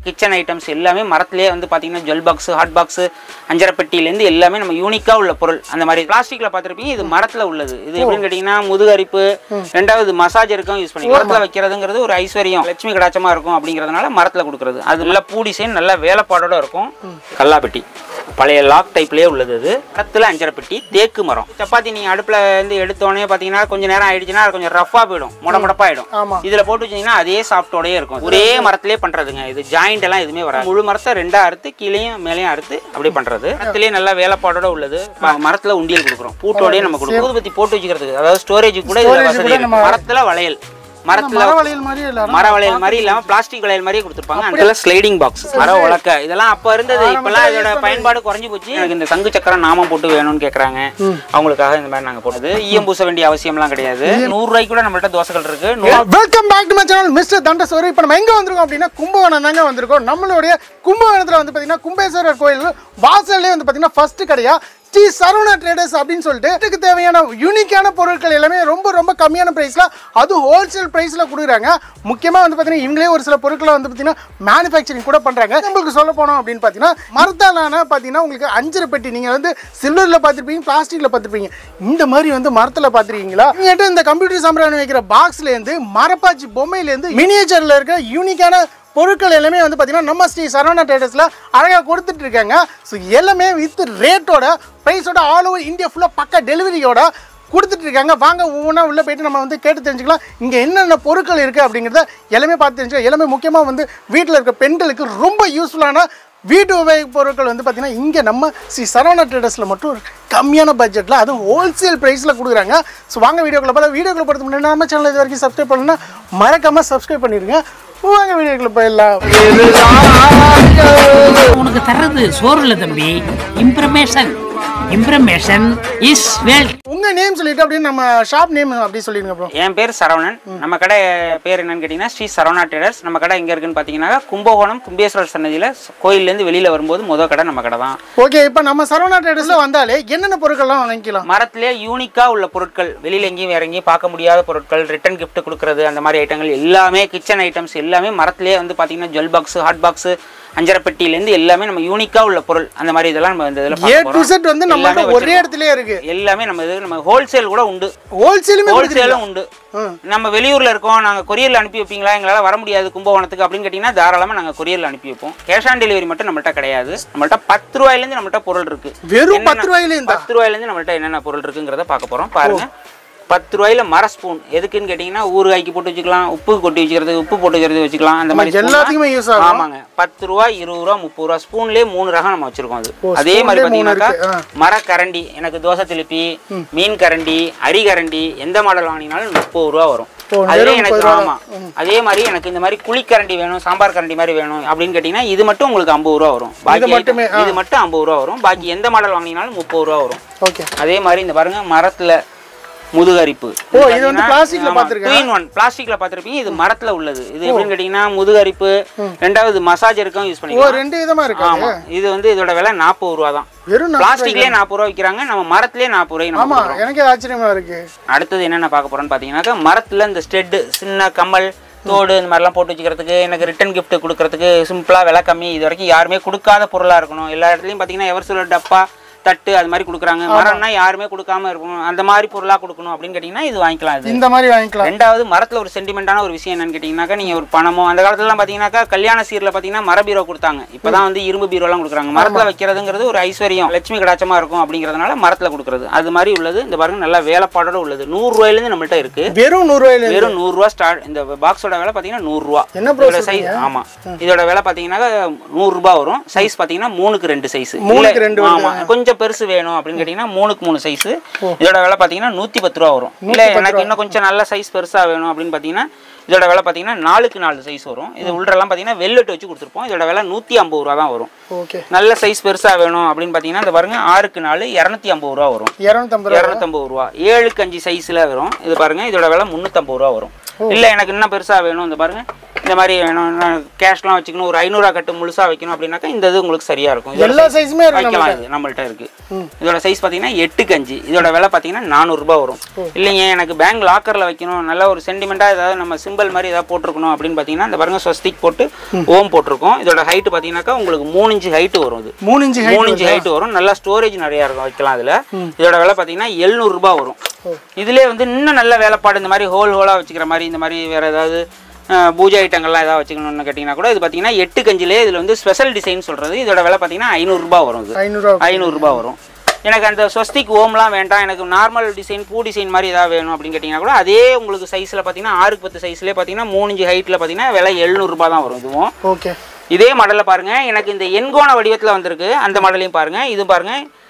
Kitchen items எல்லாமே மரத்திலே வந்து பார்த்தீங்கன்னா ஜுவல் பாக்ஸ் ஹாட் பாக்ஸ் அஞ்சரை பெட்டியிலேருந்து எல்லாமே நம்ம யூனிக்காக உள்ள பொருள் அந்த மாதிரி பிளாஸ்டிக்கில் பார்த்துருப்பீங்க இது மரத்தில் உள்ளது இது எப்படின்னு கேட்டிங்கன்னா முதுகரிப்பு ரெண்டாவது மசாஜருக்கும் யூஸ் பண்ணி மரத்தில் வைக்கிறதுங்கிறது ஒரு ஐஸ்வர்யம் லட்சுமி கடாச்சமாக இருக்கும் அப்படிங்கிறதுனால மரத்தில் கொடுக்குறது அது நல்லா பூ டிசைன் நல்லா வேலைப்பாடோட இருக்கும் கல்லாப்பெட்டி பழைய லாக் டைப்லேயே உள்ளது அது மரத்தில் அஞ்சரை பெட்டி தேக்கு மரம் சப்பாத்தி நீங்கள் அடுப்பில் இருந்து எடுத்தோடனே பார்த்தீங்கன்னா கொஞ்சம் நேரம் ஆயிடுச்சுன்னா அது கொஞ்சம் ரஃபாக போயிடும் முட முடப்பாயிடும் ஆமா இதுல போட்டு வச்சீங்கன்னா அதே சாஃப்டோடயே இருக்கும் ஒரே மரத்திலே பண்றதுங்க இது ஜாயிண்ட் எல்லாம் எதுவுமே வராது முழு மரத்தை ரெண்டா அறுத்து கீழேயும் மேலேயும் அறுத்து அப்படி பண்றது மரத்திலே நல்லா வேலைப்பாடோட உள்ளது ம- மரத்துல உண்டியல் கொடுக்குறோம் பூட்டோடயே நம்ம கொடுக்குறோம் ஊதுபத்தி போட்டு வச்சுக்கிறதுக்கு அதாவது ஸ்டோரேஜ் கூட இதுல Storage வசதி கூட இருக்கு. நம்ம- மரத்துல வளையல் மரத்துல மர வளையல் மாதிரி இல்ல மர வளையல் மாதிரி இல்லாம பிளாஸ்டிக் வளையல் மாதிரியே கொடுத்துருப்பாங்க அதுல ஸ்லைடிங் பாக்ஸ் மர உலக்க இதெல்லாம் அப்ப இருந்தது இப்பெல்லாம் இதோட பயன்பாடு குறைஞ்சு போச்சு எனக்கு இந்த சங்கு சக்கரம் நாமம் போட்டு வேணும்னு கேக்குறாங்க அவங்களுக்காக இந்த மாதிரி நாங்க போட்டது ஈயம் பூச வேண்டிய அவசியம்லாம் கிடையாது நூறு ரூபாய்க்கு கூட நம்மள்ட்ட தோசைகள் இருக்கு நூறு welcome back to my channel mister Thandasori இப்போ நம்ம எங்க வந்திருக்கோம் அப்படின்னா கும்பகோணம் தாங்க வந்திருக்கோம் நம்மளுடைய கும்பகோணத்துல வந்து பாத்தீங்கன்னா கும்பேஸ்வரர் கோயில் வாசல்லே வந்து பாத்தீங்கன்னா ஃபர்ஸ்ட் கடையா ஸ்ரீ சரவணா ட்ரேடர்ஸ் அப்படின்னு சொல்லிட்டு வீட்டுக்கு தேவையான யூனிக்கான பொருட்கள் எல்லாமே ரொம்ப ரொம்ப கம்மியான பிரைஸ்ல அது ஹோல்சேல் பிரைஸ்ல கொடுக்குறாங்க முக்கியமா வந்து பாத்தீங்கன்னா இவங்களே ஒரு சில பொருட்களை வந்து பாத்தீங்கன்னா மேனுஃபேக்சரிங் கூட பண்றாங்க உங்களுக்கு சொல்ல போனோம் அப்படின்னு பாத்தீங்கன்னா மரத்தாலான பாத்தீங்கன்னா உங்களுக்கு அஞ்சரை பெட்டி நீங்க வந்து சில்வர்ல பார்த்திருப்பீங்க பிளாஸ்டிக்ல பார்த்திருப்பீங்க இந்த மாதிரி வந்து மரத்துல பார்த்திருக்கீங்களா இவங்ககிட்ட இந்த கம்ப்யூட்டர் சாம்பிராணி வைக்கிற பாக்ஸ்ல இருந்து மரப்பாச்சி பொம்மையில இருந்து மினியேச்சர்ல இருக்க யூனிக்கான பொருட்கள் எல்லாமே வந்து பார்த்தீங்கன்னா நம்ம ஸ்ரீ சரவணா ட்ரேடர்ஸில் அழகாக கொடுத்துட்டு இருக்காங்க ஸோ எல்லாமே வித் ரேட்டோட ப்ரைஸோட ஆல் ஓவர் இந்தியா ஃபுல்லாக பக்க டெலிவரியோட கொடுத்துட்டு இருக்காங்க வாங்க ஒவ்வொன்றா உள்ளே போயிட்டு நம்ம வந்து கேட்டு தெரிஞ்சுக்கலாம் இங்கே என்னென்ன பொருட்கள் இருக்குது அப்படிங்கிறத எல்லாமே பார்த்து தெரிஞ்சுக்கலாம் எல்லாமே முக்கியமாக வந்து வீட்டில் இருக்க பெண்களுக்கு ரொம்ப யூஸ்ஃபுல்லான வீட்டு உபயோக பொருட்கள் வந்து பார்த்தீங்கன்னா இங்கே நம்ம ஸ்ரீ சரவணா ட்ரேடர்ஸில் மட்டும் ஒரு கம்மியான பட்ஜெட்டில் அதுவும் ஹோல்சேல் ப்ரைஸில் கொடுக்குறாங்க ஸோ வாங்க வீடியோக்குள்ள போல வீடியோக்குள்ள போகிறதுக்கு முன்னாடி நம்ம சேனல் இது வரைக்கும் சப்ஸ்கிரைப் பண்ணணும்னா மறக்காமல் சப்ஸ்கிரைப் பண்ணிடுங்க வாங்க வீடியோக்குள்ள போயிடலாம் உனக்கு தர்றது சோறு இல்லை தம்பி இம்ப்ரமேஷன் இம்ப்ரமேஷன் இஸ் வெல்த் உங்க நேம் சொல்லிட்டு அப்படியே நம்ம ஷாப் நேம் அப்படி சொல்லிடுங்க ப்ரோ என் பேர் சரவணன் நம்ம கடை பேர் என்னன்னு கேட்டிங்கன்னா ஸ்ரீ சரவணா டேடர்ஸ் நம்ம கடை எங்கே இருக்குன்னு பார்த்தீங்கன்னா கும்பகோணம் கும்பேஸ்வரர் சன்னதியில் கோயிலேருந்து வெளியில் வரும்போது முத கடை நம்ம கடை தான் ஓகே இப்போ நம்ம சரவணா ட்ரேடர்ஸ்ல வந்தாலே என்னென்ன பொருட்கள்லாம் வாங்கிக்கலாம் மரத்திலே யூனிக்காக உள்ள பொருட்கள் வெளியில் எங்கேயும் வேற எங்கேயும் பார்க்க முடியாத பொருட்கள் ரிட்டன் gift கொடுக்கறது அந்த மாதிரி ஐட்டங்கள் எல்லாமே கிச்சன் ஐட்டம்ஸ் எல்லாமே மரத்திலே வந்து பார்த்தீங்கன்னா ஜுவல் பாக்ஸ் ஹாட் பாக்ஸ் அஞ்சரை பெட்டியிலேருந்து எல்லாமே நம்ம யூனிக்காக உள்ள பொருள் அந்த மாதிரி இதெல்லாம் நம்ம இந்த இதில் ஏ டு செட் வந்து நம்ம எல்லாமே ஒரே இடத்துலயே இருக்கு எல்லாமே நம்ம இது நம்ம ஹோல்சேல் கூட உண்டு ஹோல்சேலுமே ஹோல்சேலும் உண்டு நம்ம வெளியூர்ல இருக்கோம் நாங்க கொரியர்ல அனுப்பி வைப்பீங்களா எங்களால வர முடியாது கும்பகோணத்துக்கு அப்படின்னு கேட்டீங்கன்னா தாராளமா நாங்க கொரியர்ல அனுப்பி வைப்போம் கேஷ் ஆன் டெலிவரி மட்டும் நம்மள்ட்ட கிடையாது நம்மள்ட்ட பத்து ரூபாயில இருந்து நம்மள்ட்ட பொருள் இருக்கு வெறும் என்னென்ன- பத்து ரூபாயில இருந்தா பத்து ரூபாயில இருந்து நம்மள்ட்ட என்னென்ன பொருள் இருக்குங்கிறத பார்க்க போறோம் பாருங்க பத்து ரூபாயில மர ஸ்பூன் எதுக்குன்னு கேட்டீங்கன்னா ஊறுகாய்க்கு போட்டு வச்சுக்கலாம் உப்பு கொட்டி வச்சுக்கிறது உப்பு போட்டு வச்சுக்கிறது வச்சுக்கலாம் அந்த மாதிரி spoon லாம் எல்லாத்துக்குமே யூஸ் ஆகும் ஆமாங்க பத்து ரூபா இருபது ரூபா முப்பது ரூபா ஸ்பூன்லேயே மூணு ரகம் நம்ம வச்சிருக்கோம் அது ஓ, அதே மாதிரி spoonலயே மூணு பார்த்தீங்கன்னாக்கா இருக்கு, மரக்கரண்டி எனக்கு தோசை திருப்பி மீன் கரண்டி அரி கரண்டி எந்த மாடல் வாங்கினாலும் முப்பது ரூபா வரும் ஓ, அதுவே வெறும் எனக்கு முப்பது ரூபா ஆமா அதே மாதிரி எனக்கு இந்த மாதிரி குழிக்கரண்டி வேணும் சாம்பார் கரண்டி மாதிரி வேணும் அப்படின்னு கேட்டிங்கன்னா இது மட்டும் உங்களுக்கு ஐம்பது ரூபா வரும் பாக்கி மட்டுமே, item- இது மட்டும் ஐம்பது ரூபா வரும் பாக்கி எந்த மாடல் வாங்கினாலும் முப்பது ரூபா வரும் ஓகே அதே மாதிரி இந்த பாருங்க மரத்துல முதுகரிப்பு ஓ, இது வந்து plasticல பார்த்திருக்கேன். ட்வின் ஒன் பிளாஸ்டிக்ல பார்த்திருப்பீங்க இது மரத்துல உள்ளது இது எப்படின்னு கேட்டீங்கன்னா முதுகரிப்பு ரெண்டாவது மசாஜருக்கும் யூஸ் ஓ பண்ணிக்கலாம் ரெண்டு விதமா இருக்கு ஆமா இது வந்து இதோட விலை நாற்பது ரூபா தான் வெறும் நாற்பது பிளாஸ்டிக்லயே நாற்பது ரூபா விற்கிறாங்க நம்ம மரத்திலே நாற்பது ரூபாய் நம்ம ஆமா கொடுக்குறோம். எனக்கே ஆச்சரியமா இருக்கு அடுத்தது என்னென்ன பார்க்க போறோம்னு பார்த்தீங்கன்னாக்கா மரத்துல இந்த ஸ்டெட்டு சின்ன கம்மல் தோடு இந்த மாதிரிலாம் போட்டு வச்சுக்கிறதுக்கு எனக்கு ரிட்டன் gift கொடுக்கறதுக்கு சிம்பிளா விலை கம்மி இது வரைக்கும் யாருமே கொடுக்காத பொருளா இருக்கணும் எல்லா இடத்துலயும் பார்த்தீங்கன்னா எவர் சில டப்பா தட்டு அது மாதிரி கொடுக்குறாங்க மரம்னா யாருமே கொடுக்காம இருக்கணும் அந்த மாதிரி பொருளா கொடுக்கணும் அப்படின்னு கேட்டிங்கன்னா இது வாங்கிக்கலாம் இது இந்த மாதிரி வாங்கிக்கலாம் ரெண்டாவது மரத்துல ஒரு சென்டிமெண்டான ஒரு விஷயம் என்னன்னு கேட்டிங்கனாக்கா நீங்க ஒரு பணமோ அந்த காலத்துலலாம் பார்த்தீங்கன்னாக்கா கல்யாண சீர்ல பார்த்தீங்கன்னா மர பீரோ கொடுத்தாங்க இப்பதான் வந்து இரும்பு பீரோலாம் கொடுக்குறாங்க மரத்துல வைக்கிறதுங்கிறது ஒரு ஐஸ்வர்யம் லட்சுமி கடாச்சமா இருக்கும் அப்படிங்கிறதுனால மரத்துல கொடுக்குறது அது மாதிரி உள்ளது இந்த பாருங்க நல்லா வேலைப்பாடோட உள்ளது நூறு ரூபாயிலேருந்து நம்மள்ட்ட இருக்கு வெறும் நூறு ரூபாயில இருந்து. வெறும் நூறுரூவா ஸ்டார்ட் இந்த பாக்ஸோட விலை பார்த்தீங்கன்னா நூறுரூவா என்ன bro இதோட சைஸ் ஆமா இதோட விலை பார்த்தீங்கன்னா நூறுரூபா வரும் சைஸ் பார்த்தீங்கன்னா மூணுக்கு ரெண்டு சைஸ் மூணுக்கு ரெண்டு ஆமா கொஞ்சம் பெருசு வேணும் அப்படின்னு கேட்டிங்கன்னா மூணுக்கு மூணு சைஸ் இதோட விலை பார்த்தீங்கன்னா நூற்றி பத்து ரூபா வரும் இல்லை எனக்கு இன்னும் கொஞ்சம் நல்ல சைஸ் பெருசா வேணும் அப்படின்னு பார்த்தீங்கன்னா இதோட விலை பார்த்தீங்கன்னா நாலுக்கு நாலு சைஸ் வரும் இது உள்ளரெல்லாம் பார்த்தீங்கன்னா வெள்ளட் வச்சு கொடுத்துருப்போம் இதோட விலை நூற்றி ஐம்பது ரூபா தான் வரும் ஓகே நல்ல சைஸ் பெருசா வேணும் அப்படின்னு பார்த்தீங்கன்னா இந்த பாருங்க ஆறுக்கு நாலு இரநூத்தி ஐம்பது ரூபா வரும் இரநூத்தம்பது ரூபா இரநூத்தம்பது ரூபா ஏழுக்கு அஞ்சு சைஸ்ல வரும் இது பாருங்க இதோட விலை முந்நூற்றம்பது ரூபா வரும் இல்ல எனக்கு இன்னும் பெருசா வேணும் இந்த பாருங்க இந்த மாதிரி வேணும் கேஷ்லாம் வச்சுக்கணும் ஒரு ஐநூறுவா கட்டு முழுசாக வைக்கணும் அப்படின்னாக்கா இந்த இது உங்களுக்கு சரியாக இருக்கும் இதோட எல்லா size சைஸுமே இருக்கு வைக்கலாம் இது நம்மள்ட்ட இருக்கு இதோட சைஸ் பார்த்தீங்கன்னா எட்டுக்கு அஞ்சு இதோட விலை பார்த்தீங்கன்னா நானூறுரூபா வரும் இல்லைங்க எனக்கு பேங்க் லாக்கரில் வைக்கணும் நல்ல ஒரு சென்டிமெண்ட்டாக ஏதாவது நம்ம சிம்பிள் மாதிரி ஏதாவது போட்டிருக்கணும் அப்படின்னு பார்த்தீங்கன்னா இந்த பாருங்க ஸ்வஸ்திக் போட்டு ஓம் போட்டிருக்கோம் இதோட ஹைட் பார்த்தீங்கன்னாக்கா உங்களுக்கு மூணு இன்ச்சு ஹைட்டு வரும் இது மூணு இன்ச்சு height மூணு இன்ச்சு ஹைட் வரும் நல்லா ஸ்டோரேஜ் நிறையா இருக்கும் வைக்கலாம் அதில் இதோட விலை பார்த்தீங்கன்னா எழுநூறுபா வரும் இதுலேயே வந்து இன்னும் நல்ல வேலைப்பாடு இந்த மாதிரி ஹோல் ஹோலாக வச்சுக்கிற மாதிரி இந்த மாதிரி வேறு ஏதாவது அஹ், பூஜை ஐட்டங்கள்லாம் ஏதாவது வச்சுக்கணும்னு கேட்டிங்கன்னா கூட இது பார்த்தீங்கன்னா எட்டு கஞ்சிலே இதில் வந்து ஸ்பெஷல் டிசைன் சொல்கிறது இதோட விலை பார்த்தீங்கன்னா ஐநூறுரூபா வரும் இது ஐநூறுரூவா ஐநூறுரூபா வரும் எனக்கு அந்த ஸ்வஸ்திக் ஓம்லாம் வேண்டாம் எனக்கு நார்மல் டிசைன் பூ டிசைன் மாதிரி ஏதாவது வேணும் அப்படின்னு கேட்டிங்கன்னா கூட அதே உங்களுக்கு சைஸில் பார்த்தீங்கன்னா ஆறுக்கு பத்து சைஸ்லேயே பார்த்தீங்கன்னா மூணு இன்ச்சு ஹைட்டில் பார்த்தீங்கன்னா விலை எழுநூறுபா தான் வரும் இதுவும் ஓகே இதே மாடலில் பாருங்க எனக்கு இந்த எண்கோண வடிவத்தில் வந்திருக்கு அந்த மாடலையும் பாருங்க இது பாருங்க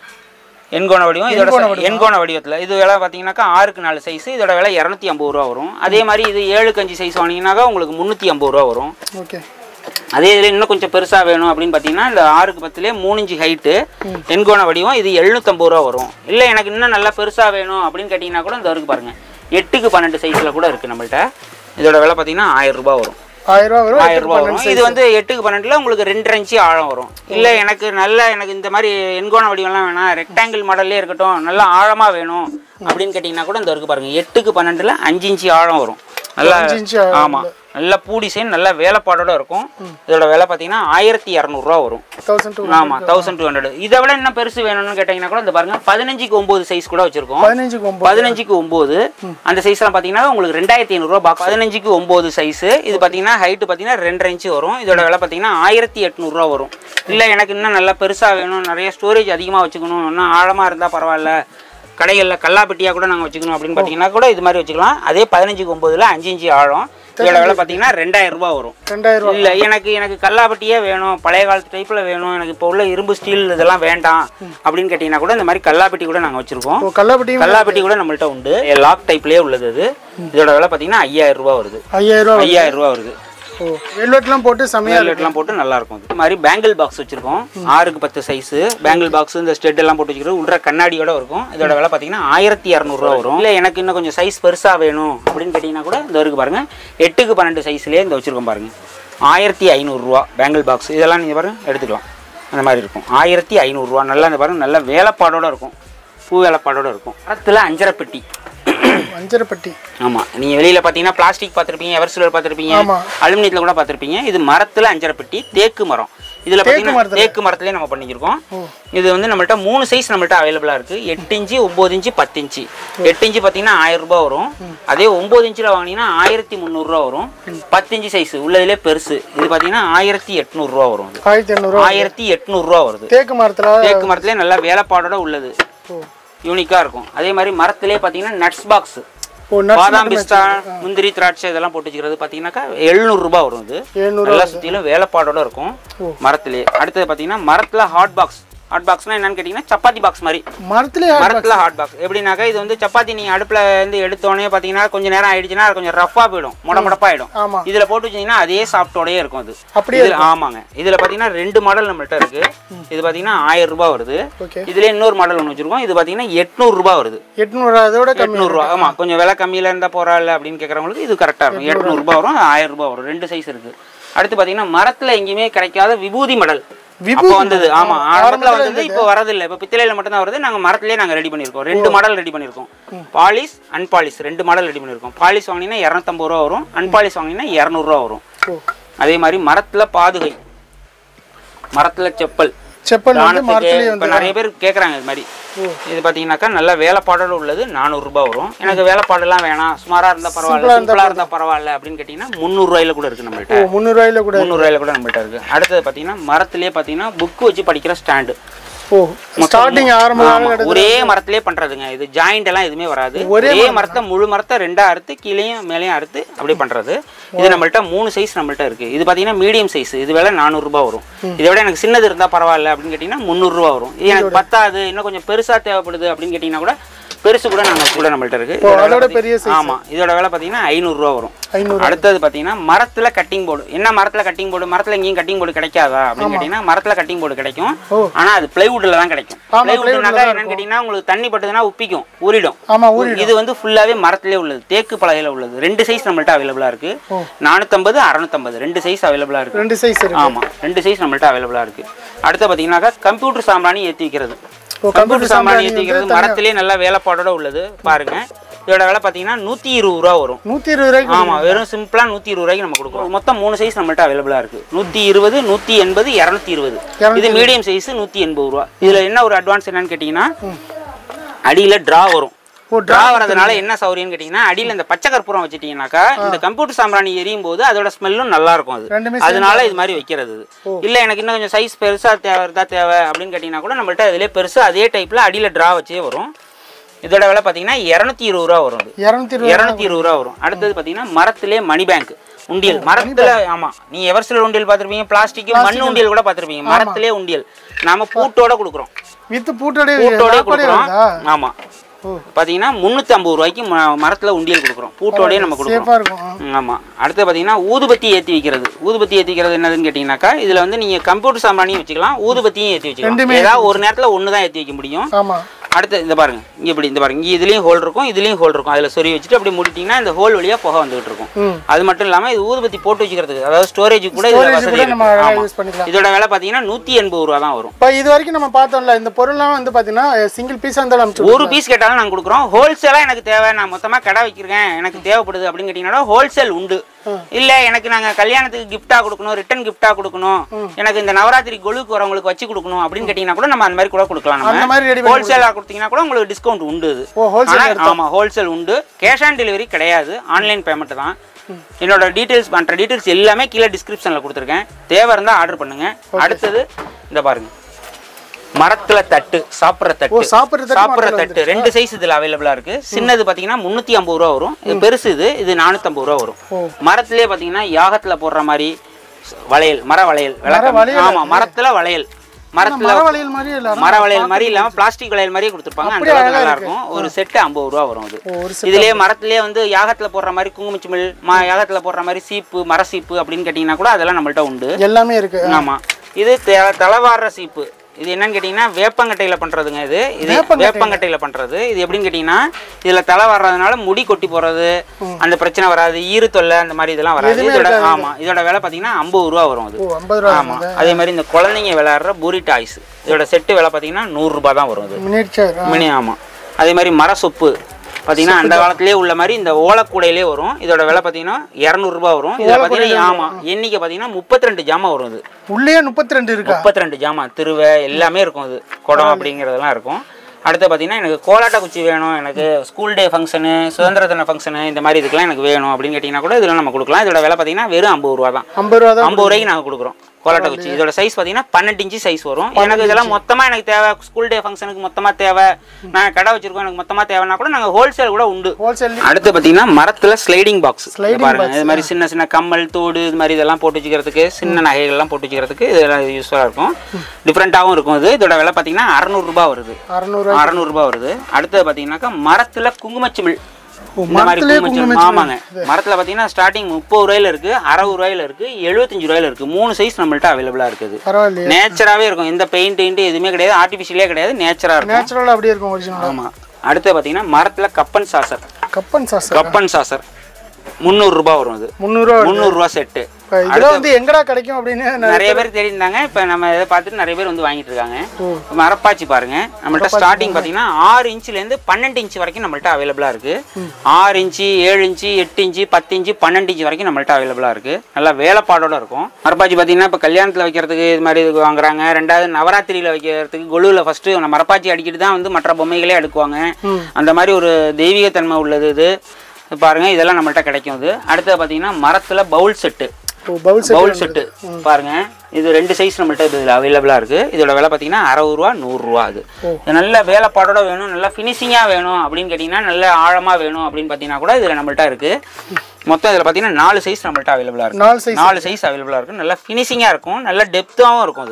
எண்கோண வடிவம் இதோட ச- எண்கோண வடிவத்தில் இது விலை பார்த்தீங்கன்னாக்கா ஆறுக்கு நாலு சைஸ் இதோட விலை இரநூத்தி ஐம்பது ரூபா வரும் அதே மாதிரி இது ஏழுக்கு அஞ்சு சைஸ் வாங்கினீங்கன்னாக்கா உங்களுக்கு முந்நூற்றி ஐம்பது ரூபா வரும் ஓகே அதே இதில் இன்னும் கொஞ்சம் பெருசாக வேணும் அப்படின்னு பார்த்தீங்கன்னா இந்த ஆறுக்கு பத்துலேயே மூணு இன்ச்சு ஹைட்டு எண்கோண வடிவம் இது எழுநூத்தம்பது ரூபா வரும் இல்லை எனக்கு இன்னும் நல்லா பெருசாக வேணும் அப்படின்னு கேட்டிங்கன்னா கூட இந்த இருக்கு பாருங்க எட்டுக்கு பன்னெண்டு சைஸில் கூட இருக்குது நம்மள்ட்ட இதோட விலை பார்த்தீங்கன்னா ஆயிரம் ரூபாய் வரும் ஆயிரம் ரூபா வரும் ஆயிரம் ரூபாய் வரும் இது வந்து எட்டுக்கு பன்னெண்டுல உங்களுக்கு ரெண்டரை இன்ச்சு ஆழம் வரும் இல்லை எனக்கு நல்ல எனக்கு இந்த மாதிரி எண்கோண வடிவம்லாம் வேணாம் ரெக்டாங்கிள் மாடல்லே இருக்கட்டும் நல்லா ஆழமாக வேணும் அப்படின்னு கேட்டிங்கன்னா கூட இந்த இருக்கு பாருங்க எட்டுக்கு பன்னெண்டுல அஞ்சு இன்ச்சு ஆழம் வரும் நல்லா அஞ்சு இன்ச்சு ஆழம் ஆமாம் நல்ல பூ டிசைன் நல்ல வேலைப்பாடோட இருக்கும் இதோட விலை பார்த்தீங்கன்னா ஆயிரத்தி இரநூறுவா வரும் தௌசண்ட் டூ ஆமாம் தௌசண்ட் டூ ஹண்ட்ரட் இதை விட இன்னும் பெருசு வேணும்னு கேட்டிங்கன்னா கூட இந்த பாருங்க பதினஞ்சுக்கு ஒம்பது சைஸ் கூட வச்சிருக்கோம் பதினஞ்சுக்கு ஒம்பது பதினஞ்சுக்கு ஒம்பது அந்த சைஸ்லாம் பார்த்தீங்கன்னா உங்களுக்கு ரெண்டாயிரத்தி ஐநூறுரூவா பாக்ஸ் பதினஞ்சுக்கு ஒம்பது சைஸு இது பார்த்தீங்கன்னா ஹைட்டு பார்த்தீங்கன்னா ரெண்டரை இன்ச்சு வரும் இதோட விலை பார்த்தீங்கன்னா ஆயிரத்தி எட்நூறுரூவா வரும் இல்லை எனக்கு இன்னும் நல்லா பெருசாக வேணும் நிறைய ஸ்டோரேஜ் அதிகமாக வச்சுக்கணும் இன்னும் ஆழமாக இருந்தால் பரவாயில்ல கடைகளில் கல்லாப்பெட்டியாக கூட நாங்கள் வச்சுக்கணும் அப்படின்னு பார்த்தீங்கன்னா கூட இது மாதிரி வச்சுக்கலாம் அதே பதினஞ்சுக்கு ஒம்பதுல அஞ்சு இன்ச்சு ஆழம் இதோட விலை பார்த்தீங்கன்னா ரெண்டாயிரம் ரூபாய் வரும் ரெண்டாயிரம் ரூபா இல்லை எனக்கு எனக்கு கல்லாப்பட்டியே வேணும் பழைய காலத்து டைப்பில் வேணும் எனக்கு இப்போ உள்ள இரும்பு ஸ்டீல் இதெல்லாம் வேண்டாம் அப்படின்னு கேட்டிங்கன்னா கூட இந்த மாதிரி கல்லாப்பட்டி கூட நாங்கள் வச்சுருக்கோம் ஓ கல்லாப்பட்டியும் கல்லாப்பட்டி கூட நம்மள்ட்ட உண்டு லாக் டைப்லேயே உள்ளது அது இதோட விலை பார்த்தீங்கன்னா ஐயாயிரம் ரூபா வருது ஐயாயிரம் ரூபா ஐயாயிரம் ரூபா வருது ஓ வெல்வெட்லாம் போட்டு செமையா எல்லாம் போட்டு நல்லா இருக்கும் இது மாதிரி பேங்கிள் பாக்ஸ் வச்சிருக்கோம் ஆறுக்கு பத்து சைஸ் பேங்கிள் பாக்ஸ் இந்த ஸ்டெட் எல்லாம் போட்டு வச்சுக்கிறது உள்ள கண்ணாடியோட இருக்கும் இதோட விலை பார்த்தீங்கன்னா ஆயிரத்தி இரநூறுவா வரும் இல்லை எனக்கு இன்னும் கொஞ்சம் சைஸ் பெருசாக வேணும் அப்படின்னு கேட்டிங்கன்னா கூட இந்த இருக்கு பாருங்க எட்டுக்கு பன்னெண்டு சைஸ்லேயே இந்த வச்சிருக்கோம் பாருங்க ஆயிரத்தி ஐநூறுரூவா பேங்கிள் பாக்ஸ் இதெல்லாம் நீங்கள் பாருங்க எடுத்துக்கலாம் அந்த மாதிரி இருக்கும் ஆயிரத்தி ஐநூறுரூவா நல்லா இந்த பாருங்க நல்ல வேலைப்பாடோட இருக்கும் பூ வேலைப்பாடோட இருக்கும் மரத்தில் அஞ்சரை பெட்டி வஞ்சரப்பட்டி ஆமாம் நீங்கள் வெளியில் பார்த்தீங்கன்னா பிளாஸ்டிக் பார்த்துருப்பீங்க எவர்சிலர் பார்த்துருப்பீங்க ஆமா. அலுமினியத்தில் கூட பார்த்துருப்பீங்க இது மரத்தில் அஞ்சரை பெட்டி தேக்கு மரம் இதில் பார்த்தீங்கன்னா மரத்துல? தேக்கு மரத்துலேயே நம்ம பண்ணியிருக்கோம் இது வந்து நம்மள்ட்ட மூணு சைஸ் நம்மள்ட்ட அவைலபிளாக இருக்குது எட்டு இன்ச்சு ஒம்பது இன்ச்சு பத்து இன்ச்சு எட்டு இன்ச்சு பார்த்தீங்கன்னா ஆயிரம் ரூபாய் வரும் அதே ஒம்பது இன்ச்சில் வாங்கினீங்கன்னா ஆயிரத்தி முந்நூறுரூவா வரும் பத்து இன்ச்சு சைஸ் உள்ளதுலேயே பெருசு இது பார்த்தீங்கன்னா ஆயிரத்தி எட்நூறுரூவா வரும் இது ஆயிரத்தி எண்ணூறுவா ஆயிரத்தி எட்நூறுரூவா வருது தேக்கு மரத்துல தேக்கு மரத்துலேயே நல்லா வேலைப்பாடோட உள்ளது ஓ யூனிக்காக இருக்கும் அதே மாதிரி மரத்துலேயே பார்த்தீங்கன்னா நட்ஸ் பாக்ஸ் ஓ nuts பாதாம் பிஸ்தா முந்திரி திராட்சை இதெல்லாம் போட்டு வச்சுக்கிறது பார்த்தீங்கன்னாக்கா எழுநூறுபா வரும் இது எழுநூறு நல்லா சுற்றிலும் வேலைப்பாடோட இருக்கும் மரத்துலேயே அடுத்தது பார்த்தீங்கன்னா மரத்தில் ஹாட் பாக்ஸ் ஹாட் பாக்ஸ்னா என்னன்னு கேட்டிங்கன்னா சப்பாத்தி பாக்ஸ் மாதிரி மரத்துலயே மரத்தில் ஹாட் பாக்ஸ் எப்படின்னாக்கா இது வந்து சப்பாத்தி நீங்கள் அடுப்பில் இருந்து எடுத்தோடனே பார்த்தீங்கன்னா கொஞ்சம் நேரம் ஆயிடுச்சுன்னா அது கொஞ்சம் ரஃபாக போயிடும் முட முடப்பாயிடும் ஆமா இதில் போட்டு வச்சிங்கன்னா அதே சாஃப்டோடயே இருக்கும் அது அப்படியே இதில் ஆமாங்க இதில் பார்த்தீங்கன்னா ரெண்டு மாடல் நம்மள்ட்ட இருக்கு இது பார்த்தீங்கன்னா ஆயிரம் ரூபாய் வருது ஓகே இதுல இன்னொரு மாடல் ஒன்று வச்சிருக்கோம் இது பார்த்தீங்கன்னா எட்நூறுரூபா வருது எட்நூறு அதோட கம்மி எட்நூறுரூவா ஆமாம் கொஞ்சம் விலை கம்மியில் இருந்தால் போகிறாள் அப்படின்னு கேட்குறவங்களுக்கு இது கரெக்டாக இருக்கும் எட்நூறுபா வரும் ஆயிரம் ரூபாய் வரும் ரெண்டு சைஸ் இருக்கு அடுத்து பார்த்தீங்கன்னா மரத்தில் எங்கேயுமே கிடைக்காத விபூதி மடல் விபூதி அப்போ வந்தது ஆமாம் ஆரம்பத்தில் வந்தது இப்போ வரதில்லை இப்போ பித்தளையில் மட்டும்தான் வருது நாங்கள் மரத்துலேயே நாங்கள் ரெடி பண்ணியிருக்கோம் ரெண்டு மாடல் ரெடி பண்ணியிருக்கோம் பாலிஷ் அன்பாலிஷ் ரெண்டு மாடல் ரெடி பண்ணியிருக்கோம் பாலிஷ் வாங்கினீங்கன்னா இரநூத்தம்பது ரூபா வரும் அன்பாலிஷ் வாங்கினீங்கன்னா இரநூறுவா வரும் ஓ அதே மாதிரி மரத்தில் பாதுகை மரத்தில் செப்பல் செப்பல் வந்து தானத்துக்கு மரத்துலயே இப்போ வந்து நிறைய பேர் கேட்குறாங்க இது மாதிரி ஓ. இது பார்த்தீங்கன்னாக்கா நல்ல வேலைப்பாடோட உள்ளது நானூறுரூபா வரும் எனக்கு வேலைப்பாடெல்லாம் வேணாம் சுமாராக இருந்தால் பரவாயில்ல சிம்பிளாக இருந்தால் பரவாயில்ல அப்படின்னு கேட்டிங்கன்னா முந்நூறுரூவாயில கூட இருக்குது நம்மள்ட்ட ஓ முந்நூறுவாயில கூட முந்நூறுரூவாயில கூட நம்மள்ட்ட இருக்குது அடுத்தது பார்த்தீங்கன்னா மரத்துலேயே பார்த்தீங்கன்னா புக்கு வச்சு படிக்கிற ஸ்டாண்டு ஓ ஸ்டார்டிங் ஆரம்ப காலகட்டத்தில் ஒரே மரத்திலே பண்றதுங்க இது ஜாயிண்ட் எல்லாம் எதுவுமே வராது ஒரே மரத்தை முழு மரத்தை ரெண்டா அறுத்து கீழேயும் மேலேயும் அறுத்து அப்படியே பண்றது இது நம்மள்ட்ட மூணு சைஸ் நம்மள்ட்ட இருக்கு இது பாத்தீங்கன்னா மீடியம் சைஸ் இது விலை 400 ரூபாய் வரும் இதை விட எனக்கு சின்னது இருந்தா பரவாயில்ல அப்படின்னு கேட்டீங்கன்னா 300 ரூபாய் வரும் இது எனக்கு பத்தாது இன்னும் கொஞ்சம் பெருசா தேவைப்படுது அப்படின்னு கேட்டீங்கன்னா கூட பெருசு கூட நாங்கள் கூட நம்மள்ட்ட இருக்கு ஓ, இதோட அதோட விலை பெரிய பாத்தீங்க- ஆமா இதோட விலை பார்த்தீங்கன்னா ஐநூறுரூவா வரும் ஐநூறு அடுத்தது பார்த்தீங்கன்னா மரத்துல கட்டிங் போர்டு என்ன மரத்துல கட்டிங் போர்டு மரத்துல எங்கேயும் கட்டிங் போர்டு கிடைக்காதா அப்படின்னு கேட்டிங்கன்னா மரத்துல கட்டிங் போர்டு கிடைக்கும் ஓ. ஆனா அது பிளைவுட்ல தான் கிடைக்கும் ஆமா, பிளைவுட்னாக்கா என்னன்னு கேட்டிங்கன்னா உங்களுக்கு தண்ணி பட்டுதுன்னா உப்பிக்கும் ஊறிடும் ஆமா ஊரி இது வந்து ஃபுல்லாவே மரத்திலே உள்ளது தேக்கு பலகையில உள்ளது ரெண்டு சைஸ் நம்மள்ட்ட அவைலபிளா இருக்கு நானூத்தம்பது அறுநூத்தம்பது ரெண்டு சைஸ் அவைலபிளா இருக்கு ரெண்டு சைஸ் இருக்கு ஆமா ரெண்டு சைஸ் நம்மள்ட்ட அவைலபிளா இருக்கு அடுத்து பாத்தீங்கன்னாக்கா கம்ப்யூட்டர் சாம்பிராணி ஏத்தி வைக்கிறது ஓ, கம்ப்யூட்டர் சாம்பிராணி ஏத்தி வைக்கிறது மரத்திலே நல்ல வேலைப்பாடோட உள்ளது பாருங்க இதோட விலை பாத்தீங்கன்னா நூத்தி இருபது ரூபா வரும் நூத்தி இருபது ரூபாய்க்கு ஆமா வெறும் சிம்பிளா நூத்தி இருபது ரூபாய்க்கு நம்ம கொடுக்குறோம் மொத்தம் மூணு சைஸ் நம்மள்ட்ட அவைலபிளா இருக்கு நூத்தி இருபது நூத்தி எண்பது இரநூத்தி இருபது இது மீடியம் சைஸ் நூத்தி எண்பது ரூபா இதுல என்ன ஒரு அட்வான்ஸ் என்னன்னு கேட்டீங்கன்னா அடியில டிரா வரும் ஓ, டிரா வரதுனால என்ன சௌரியம்னு கேட்டீங்கன்னா அடியில இந்த பச்சை கற்பூரம் வச்சுட்டீங்கன்னாக்கா இந்த கம்ப்யூட்டர் சாம்பிராணி எரியும் போது அதோட ஸ்மெல்லும் நல்லா இருக்கும் அது ரெண்டுமே அதனால இது மாதிரி வைக்கிறது இது. இல்ல எனக்கு இன்னும் கொஞ்சம் சைஸ் பெருசா தேவை இருந்தா தேவை அப்படின்னு கேட்டீங்கன்னா கூட நம்மள்ட்ட அதிலே பெருசு அதே டைப்ல அடியில டிரா வச்சே வரும் இதோட விலை பாத்தீங்கன்னா இரநூத்தி இருபது ரூபா வரும் அது இரநூத்தி இருபது இரநூத்தி இருபது ரூபா வரும் அடுத்தது பாத்தீங்கன்னா மரத்திலே மணி பேங்க் உண்டியல் மரத்துல ஆமா நீ எவர்சில் உண்டியல் பார்த்திருப்பீங்க பிளாஸ்டிக் மண் உண்டியல் கூட பார்த்திருப்பீங்க மரத்திலே உண்டியல் நாம பூட்டோட கொடுக்குறோம் வித்து பூட்டோட பூட்டோட நாப்போடே கொடுக்குறோம் வருதா ஆமா ஓ. பாத்தீங்கன்னா முந்நூற்றி ஐம்பது ரூபாய்க்கு ம- மரத்துல உண்டியல் கொடுக்குறோம் பூட்டோடயே நம்ம கொடுக்குறோம் சேஃபா இருக்கும் ஆ. ம், ஆமா அடுத்து பாத்தீங்கன்னா ஊதுபத்தி ஏத்தி வைக்கிறது ஊதுபத்தி ஏத்தி வைக்கிறது என்னதுன்னு கேட்டீங்கன்னாக்கா இதுல வந்து நீங்க கம்ப்யூட்டர் சாம்பிராணியும் வச்சுக்கலாம் ஊதுபத்தியும் ஏத்தி வச்சுக்கலாம் ஏதாவது ஒரு நேரத்துல ஒன்று தான் ஏத்தி வைக்க முடியும் ஆமா அடுத்து இந்த பாருங்க இங்க இப்படி இந்த பாருங்க இங்க இதுலயும் ஹோல் இருக்கும் இதுலயும் ஹோல் இருக்கும் அதுல சொறி வச்சுட்டு அப்படி மூடிட்டீங்கன்னா இந்த ஹோல் வழியா புகை வந்துகிட்டு இருக்கும் ம் அது மட்டும் இல்லாம இது ஊதுபத்தி போட்டு வச்சுக்கிறதுக்கு அதாவது ஸ்டோரேஜ் கூட இதுல Storage வசதி கூட இருக்கு. நம்ம அழகா ஆமா. யூஸ் பண்ணிக்கலாம் இதோட விலை பாத்தீங்கன்னா நூத்தி எண்பது ரூபா தான் வரும் இப்போ இது வரைக்கும் நம்ம பார்த்தோம்ல இந்த பொருள்லாம் வந்து பார்த்தீங்கன்னா சிங்கிள் பீஸாக இருந்தாலும் அனுப்பிச்சு ஒரு பீஸ் கேட்டாலும் நாங்க கொடுக்குறோம் ஹோல்சேலா எனக்கு தேவை நான் மொத்தமா கடை வைக்கிறேன் எனக்கு தேவைப்படுது அப்படின்னு கேட்டீங்கன்னா ஹோல்சேல் உண்டு இல்ல எனக்கு நாங்க கல்யாணத்துக்கு கிஃப்டா கொடுக்கணும் ரிட்டன் கிஃப்டா கொடுக்கணும் எனக்கு இந்த நவராத்திரி கொலுக்கு வரவங்களுக்கு வச்சு கொடுக்கணும் அப்படின்னு கேட்டீங்கன்னா கூட நம்ம அந்த மாதிரி கூட கொடுக்கலாம் அந்த நம்ம மாதிரி ரெடி பண்ணி ஹோல்சேலா கொடுத்தீங்கன்னா கூட உங்களுக்கு டிஸ்கவுண்ட் உண்டு இது ஓ ஹோல்சேல் ஆனா, ஆமா ஹோல்சேல் உண்டு கேஷ் ஆன் டெலிவரி கிடையாது ஆன்லைன் பேமெண்ட் தான் என்னோட டீடைல்ஸ் மற்ற டீடைல்ஸ் எல்லாமே கீழே டிஸ்கிரிப்ஷன்ல கொடுத்துருக்கேன் தேவை இருந்தா ஆர்டர் பண்ணுங்க அடுத்தது இந்த பாருங்க மரத்துல தட்டு சாப்பிட்ற ஓ தட்டு சாப்பிட்ற தட்டு சாப்பிட்ற மரத்துல தட்டு ரெண்டு சைஸ் இதுல அவைலபிளா இருக்கு சின்னது பாத்தீங்கன்னா முந்நூத்தி ஐம்பது ரூபா வரும் இது பெருசு இது இது நானூத்தம்பது ரூபா வரும் ஓ. மரத்திலே பாத்தீங்கன்னா யாகத்துல போடுற மாதிரி வளையல் மர வளையல் விளக்கம். வளையல் ஆமா மரத்துல வளையல் மரத்துல மர வளையல் மாதிரி இல்லை மர வளையல் மாதிரி இல்லாம பிளாஸ்டிக் வளையல் மாதிரியே கொடுத்துருப்பாங்க அந்த அப்படியே அளவுக்கு அழகா நல்லா இருக்கு. இருக்கும் ஒரு செட்டு ஐம்பது ரூபா வரும் அது ஓ, ஒரு set இதுலயே மரத்திலே வந்து யாகத்துல போடுற மாதிரி குங்குமச்சிமிழ் மா யாகத்துல போடுற மாதிரி சீப்பு மர சீப்பு அப்படின்னு கேட்டீங்கன்னா கூட அதெல்லாம் நம்மள்ட்ட உண்டு எல்லாமே இருக்கு ஆமா இது தெ- தலைவாடுற சீப்பு இது என்னன்னு கேட்டிங்கன்னா வேப்பங்கட்டையில் பண்ணுறதுங்க இது இது வேப்பங்கட்டையில? வேப்பங்கட்டையில் பண்ணுறது இது எப்படின்னு கேட்டிங்கன்னா இதில் தலை வர்றதுனால முடி கொட்டி போகிறது அந்த பிரச்சனை வராது ஈறு தொல்லை அந்த மாதிரி இதெல்லாம் வராது எதுவுமே இதோட இருக்காது. ஆமாம் இதோட விலை பார்த்தீங்கன்னா ஐம்பது ரூபா வரும் அது ஓ ஐம்பது ரூபா ஆமாம் அதே மாதிரி இந்த குழந்தைங்க விளையாடுற பூரி டாய்ஸ் இதோட செட்டு விலை பார்த்தீங்கன்னா நூறுரூபா தான் வரும் இது மினிச்சர் மினி ஆமாம் அதே மாதிரி மர சொப்பு பார்த்தீங்கன்னா அந்த காலத்திலே உள்ள மாதிரி இந்த ஓலக்கூடையிலே வரும் இதோட விலை பார்த்தீங்கன்னா இரநூறுபா வரும் இதில் பார்த்தீங்கன்னா ஆமாம் எண்ணிக்கை பார்த்தீங்கன்னா முப்பத்தி ரெண்டு ஜாமான் வரும் இது உள்ளே முப்பத்தி ரெண்டு இருக்கா முப்பத்தி ரெண்டு ஜாமான் திருவை எல்லாமே இருக்கும் அது குடம் அப்படிங்கிறதெல்லாம் இருக்கும் அடுத்து பார்த்தீங்கன்னா எனக்கு கோலாட்ட குச்சி வேணும் எனக்கு ஸ்கூல் டே ஃபங்க்ஷனு சுதந்திர தின ஃபங்க்ஷனு இந்த மாதிரி இதுக்கெல்லாம் எனக்கு வேணும் அப்படின்னு கேட்டிங்கன்னா கூட இதில் நம்ம கொடுக்கலாம் இதோட விலை பார்த்தீங்கன்னா வெறும் ஐம்பது ரூபா தான் ஐம்பது ரூபா தான் ஐம்பது ரூபாய்க்கு நாங்கள் கொடுக்குறோம் கோலாட்ட குச்சி இதோட சைஸ் பார்த்தீங்கன்னா பன்னெண்டு இன்ச்சு சைஸ் வரும் எனக்கு இதெல்லாம் மொத்தமாக எனக்கு தேவை ஸ்கூல் டே ஃபங்க்ஷனுக்கு மொத்தமாக தேவை நான் கடை வச்சிருக்கோம் எனக்கு மொத்தமாக தேவைன்னா கூட நாங்கள் ஹோல்சேல் கூட உண்டு ஹோல்சேல் அடுத்து பார்த்தீங்கன்னா மரத்தில் ஸ்லைடிங் பாக்ஸ் Sliding பாருங்க இது மாதிரி சின்ன சின்ன கம்மல் தோடு இது மாதிரி இதெல்லாம் போட்டு வச்சுக்கிறதுக்கு சின்ன நகைகள்லாம் போட்டு வச்சுக்கிறதுக்கு இதெல்லாம் யூஸ்ஃபுல்லாக இருக்கும் டிஃப்ரெண்ட்டாகவும் இருக்கும் இது இதோட விலை பார்த்தீங்கன்னா அறநூறுபா வருது அறநூறு அறநூறுபா வருது அடுத்தது பார்த்தீங்கன்னாக்கா மரத்தில் குங்குமச்சிமிழ் ஓ, இந்த மாதிரி மரத்திலே குங்குமச்சிமிழ் ஆமாங்க மரத்தில் பார்த்தீங்கன்னா ஸ்டார்டிங் முப்பது ரூபாயில இருக்கு அறுபது ரூபாயில இருக்கு எழுபத்தஞ்சு ரூபாயில இருக்கு மூணு சைஸ் நம்மள்ட்ட அவைலபிளாக இருக்குது பரவாயில்லையே நேச்சராகவே இருக்கும் எந்த பெயிண்ட் பெயிண்ட் எதுவுமே கிடையாது ஆர்டிஃபிஷியலே கிடையாது நேச்சராக இருக்கும் நேச்சுரல் அப்படியே இருக்கும் ஒரிஜினல் ஆமாம் அடுத்து பார்த்தீங்கன்னா மரத்தில் cup and saucer cup and saucer cup and saucer முந்நூறுரூபா வரும் அது முந்நூறுரூவா முந்நூறுரூவா செட்டு இப்போ இதெல்லாம் வந்து எங்கடா கிடைக்கும் அப்படின்னு நான் நிறைய பேர் தெரிந்தாங்க இப்போ நம்ம இதை பார்த்துட்டு நிறைய பேர் வந்து வாங்கிட்டு இருக்காங்க ஓ. மரப்பாச்சி பாருங்க நம்மள்ட்ட ஸ்டார்டிங் பார்த்தீங்கன்னா ஆறு இன்ச்லேருந்து பன்னெண்டு இன்ச் வரைக்கும் நம்மள்ட்ட அவைலபிளாக இருக்கு ஆறு இன்ச்சு ஏழு இன்ச்சு எட்டு இன்ச்சு பத்து இன்ச்சு பன்னெண்டு இன்ச்சு வரைக்கும் நம்மள்ட்ட அவைலபிளாக இருக்கு நல்லா வேலைப்பாடோட இருக்கும் மரப்பாச்சி பார்த்தீங்கன்னா இப்போ கல்யாணத்தில் வைக்கிறதுக்கு இது மாதிரி இதுக்கு வாங்குறாங்க ரெண்டாவது நவராத்திரியில் வைக்கிறதுக்கு கொலுவில் ஃபர்ஸ்ட் நம்ம மரப்பாச்சி அடிக்கிட்டு தான் வந்து மற்ற பொம்மைகளே அடுக்குவாங்க அந்த மாதிரி ஒரு தெய்வீகத்தன்மை உள்ளது இது இது பாருங்க இதெல்லாம் நம்மள்ட்ட கிடைக்கும் இது அடுத்தது பார்த்தீங்கன்னா மரத்தில் பவுல் செட்டு ஓ பவுல் செட் பவுல் செட்டு பாருங்க இது ரெண்டு சைஸ் நம்மள்ட்ட இதில் அவைலபிளாக இருக்குது இதோட விலை பார்த்தீங்கன்னா அறுபது ரூபா நூறுரூவா அது இது நல்ல வேலைப்பாடோட வேணும் நல்லா ஃபினிஷிங்காக வேணும் அப்படின்னு கேட்டிங்கன்னா நல்ல ஆழமாக வேணும் அப்படின்னு பார்த்தீங்கன்னா கூட இதில் நம்மள்ட்ட இருக்குது மொத்தம் இதில் பார்த்தீங்கன்னா நாலு சைஸ் நம்மள்ட்ட அவைலபிளாக இருக்குது நாலு சைஸ் நாலு சைஸ் அவைலபிளாக இருக்கும் நல்லா ஃபினிஷிங்காக இருக்கும் நல்ல டெப்த்தாகவும் இருக்கும் அது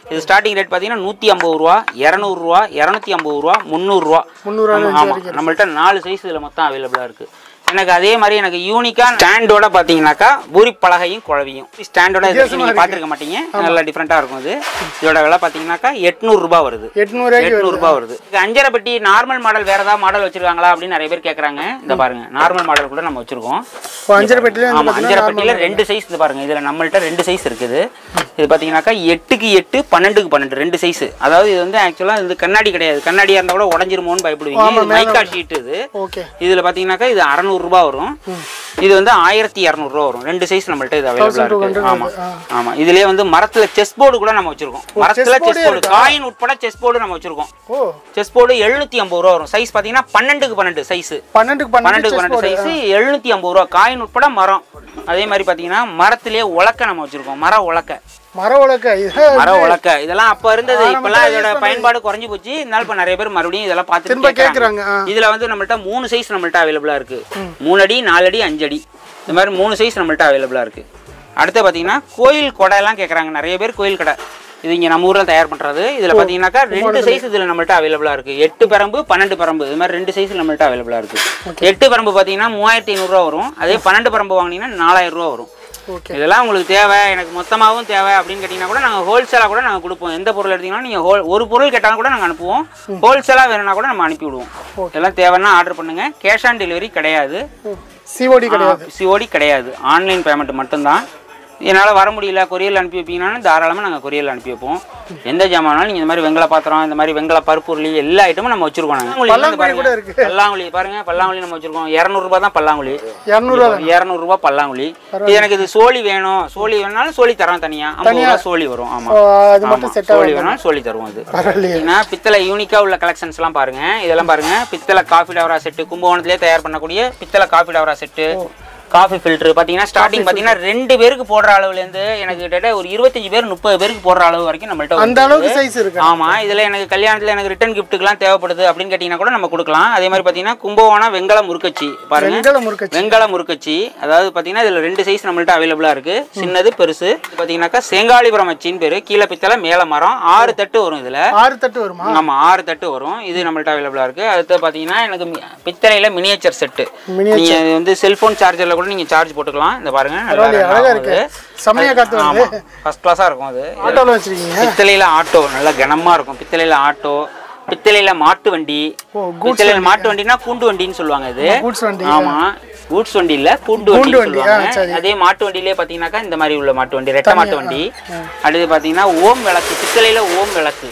இது ஸ்டார்டிங் ரேட் பார்த்தீங்கன்னா நூற்றி ஐம்பது ரூபா இரநூறுவா இரநூத்தி ஐம்பது ரூபா முந்நூறுரூவா முந்நூறுவா ஆமாம் நம்மள்ட்ட நாலு சைஸ் இதில் மொத்தம் அவைலபிளாக இருக்குது எனக்கு அதே மாதிரி எனக்கு யூனிக்காக ஸ்டாண்டோட பார்த்தீங்கன்னாக்கா பூரி பலகையும் குழவியும் ஸ்டாண்டோட இது நீங்கள் பார்த்துருக்க மாட்டீங்க நல்லா டிஃப்ரெண்ட்டாக இருக்கும் இது இதோட விலை பார்த்தீங்கன்னாக்கா எட்நூறுரூபா வருது எட்நூறுவாய்க்கு எட்நூறுபா வருது இது அஞ்சரை பெட்டி நார்மல் மாடல் வேற ஏதாவது மாடல் வச்சிருக்காங்களா அப்படின்னு நிறைய பேர் கேட்குறாங்க இந்த பாருங்க நார்மல் மாடல் கூட நம்ம வச்சிருக்கோம் இப்போ அஞ்சரை பெட்டிலே வந்து ஆமா அஞ்சரை பெட்டியில ரெண்டு சைஸ் இந்த பாருங்க இதுல நம்மள்ட்ட ரெண்டு சைஸ் இருக்குது இது பாத்தீங்கன்னாக்கா எட்டுக்கு எட்டு பன்னெண்டுக்கு பன்னெண்டு ரெண்டு சைஸ் அதாவது இது வந்து ஆக்சுவலா இது கண்ணாடி கிடையாது கண்ணாடியா இருந்தா கூட உடஞ்சிருமோன்னு பயப்படுவீங்க இது மைக்கா ஷீட் இது ஓகே இதுல பாத்தீங்கன்னாக்கா இது 600 ரூபாய் வரும் இது வந்து ஆயிரத்தி இரநூறுவா வரும் ரெண்டு சைஸ் நம்மள்ட்ட இது அவைலபிளா இருக்கு ஆமா ஆமா இதுலயே வந்து மரத்துல செஸ் போர்டு கூட நம்ம வச்சிருக்கோம் மரத்துல செஸ் போர்டு காயின் உட்பட செஸ் போர்டு நம்ம வச்சிருக்கோம் ஓ செஸ் போர்டு எழுநூத்தி ஐம்பது ரூபா வரும் சைஸ் பாத்தீங்கன்னா பன்னெண்டுக்கு பன்னெண்டு சைஸ் பன்னெண்டுக்கு பன்னெண்டு பன்னெண்டுக்கு பன்னெண்டு சைஸ் எழுநூத்தி ஐம்பது ரூபா காயின் உட்பட மரம் அதே மாதிரி பாத்தீங்கன்னா மரத்திலேயே உலக்க நம்ம வச்சிருக்கோம் மர உலக்க மர உலக்க இது மர உலக்க இதெல்லாம் அப்ப இருந்தது இப்பெல்லாம் இதோட பயன்பாடு குறைஞ்சு போச்சு இருந்தாலும் இப்ப நிறைய பேர் மறுபடியும் இதெல்லாம் பார்த்து திரும்ப கேட்கறாங்க கேட்குறாங்க ஆ இதுல வந்து நம்மள்ட்ட மூணு சைஸ் நம்மள்ட்ட அவைலபிளா இருக்கு மூணு அடி நாலு அடி அஞ்சு அடி இந்த மாதிரி மூணு சைஸ் நம்மள்ட்ட அவைலபிளா இருக்கு அடுத்து பாத்தீங்கன்னா கோயில் கொடை எல்லாம் கேட்கறாங்க நிறைய பேர் கோயில் கடை இது இங்க நம்ம ஊர்ல தயார் பண்றது இதுல பாத்தீங்கன்னாக்கா ரெண்டு சைஸ் இதுல நம்மள்ட்ட அவைலபிளா இருக்கு எட்டு பரம்பு பன்னெண்டு பரம்பு இது மாதிரி ரெண்டு சைஸ் நம்மள்ட்ட அவைலபிளா இருக்கு எட்டு பரம்பு பாத்தீங்கன்னா மூவாயிரத்தி ஐநூறுரூவா வரும் அதே பன்னெண்டு பரம்பு வாங்கினீங்கன்னா நாலாயிரம் ரூபா வரும் ஓகே இதெல்லாம் உங்களுக்கு தேவை எனக்கு மொத்தமாகவும் தேவை அப்படின்னு கேட்டிங்கன்னா கூட நாங்கள் ஹோல்சேலாக கூட நாங்கள் கொடுப்போம் எந்த பொருள் எடுத்தீங்கன்னா நீங்கள் ஹோல் ஒரு பொருள் கேட்டாலும் கூட நாங்கள் அனுப்புவோம் ஹோல்சேலாக வேணும்னா கூட நம்ம அனுப்பி விடுவோம் இதெல்லாம் தேவைன்னா ஆர்டர் பண்ணுங்க கேஷ் ஆன் டெலிவரி கிடையாது சிஓடி கிடையாது சிஓடி கிடையாது ஆன்லைன் பேமெண்ட் மட்டும்தான் என்னால் வர முடியல கொரியரில் அனுப்பி வைப்பீங்கன்னா தாராளமாக நாங்கள் கொரியரில் அனுப்பி வைப்போம் எந்த ஜாமானாலும் நீங்கள் இந்த மாதிரி வெங்கல பாத்திரம் இந்த மாதிரி வெங்கல பருப்புருளி எல்லா ஐட்டமும் நம்ம வச்சிருக்கோம் நாங்கள் பல்லாங்குழி கூட இருக்கு. பல்லாங்குழி பாருங்க பல்லாங்குழி நம்ம வச்சிருக்கோம் இரநூறுபா தான் பல்லாங்குழி இரநூறுவா இரநூறுபா பல்லாங்குழி இது எனக்கு இது சோழி வேணும் சோழி வேணாலும் சோழி தரோம் தனியா ஐம்பது ரூபா சோழி வரும் ஆமா அது மட்டும் ஆமா, செட் சோழி வேணாலும் சோழி தருவோம் அது பரவாயில்லையே ஏன்னா பித்தளை யூனிக்கா உள்ள கலெக்ஷன்ஸ் எல்லாம் பாருங்க இதெல்லாம் பாருங்க பித்தளை காஃபி டவரா செட்டு கும்பகோணத்திலே தயார் பண்ணக்கூடிய பித்தளை காஃபி டவரா செட்டு காஃபி ஃபில்டர் பார்த்தீங்கன்னா ஸ்டார்டிங் பார்த்தீங்கன்னா ரெண்டு பேருக்கு போடுற அளவுலேருந்து எனக்கு கிட்டத்தட்ட ஒரு இருபத்தஞ்சு பேர் முப்பது பேருக்கு போடுற அளவு வரைக்கும் நம்மள்ட்ட அந்த வந்து அளவுக்கு சைஸ் இருக்கு ஆமா இதுல எனக்கு கல்யாணத்துல எனக்கு ரிட்டர்ன் கிஃப்ட்டுக்கெல்லாம் தேவைப்படுது அப்படின்னு கேட்டீங்கன்னா கூட நம்ம கொடுக்கலாம் அதே மாதிரி பார்த்தீங்கன்னா கும்பகோணம் வெங்கல முறுக்கச்சி பாருங்க வெங்கல முறுக்கச்சி வெங்கல முறுக்கச்சி அதாவது பார்த்தீங்கன்னா இதில் ரெண்டு சைஸ் நம்மள்ட்ட அவைலபிளாக இருக்கு சின்னது பெருசு இது பார்த்தீங்கன்னாக்கா செங்காலிபுரம் அச்சின்னு பேர் கீழே பித்தளை மேலே மரம் ஆறு தட்டு வரும் இதில் ஆறு தட்டு வருமா ஆமா ஆறு தட்டு வரும் இது நம்மள்ட்ட அவைலபிளாக இருக்கு அடுத்து பார்த்தீங்கன்னா எனக்கு மி- பித்தளையில மினியேச்சர் செட்டு Miniature. நீங்க இது வந்து செல்போன் சார்ஜரில் கூட நீங்க சார்ஜ் போட்டுக்கலாம் இந்த பாருங்க நல்லா பரவாயில்லையே, run அழகா ஆகும் இருக்கு அது. செம்மையா காத்து ஆமா வருது ஃபர்ஸ்ட் கிளாஸாக இருக்கும் அது ஆட்டோல வச்சிருக்கீங்க பித்தளையில ஆட்டோ நல்லா கனமா இருக்கும் பித்தளையில ஆட்டோ பித்தளையில மாட்டு வண்டி ஓ, பித்தளையில மாட்டு வண்டினா கூண்டு வண்டின்னு சொல்லுவாங்க இது கூட்ஸ் வண்டி ஆமா கூட்ஸ் வண்டி இல்ல கூண்டு கூண்டு வண்டி வண்டி, ஆ, சொல்லுவாங்க சரி. அதே மாட்டு வண்டியிலே பாத்தீங்கன்னாக்கா இந்த மாதிரி உள்ள மாட்டு வண்டி ரெட்டை மாட்டு வண்டி அடுத்து பாத்தீங்கன்னா ஓம் விளக்கு பித்தளையில ஓம் விளக்கு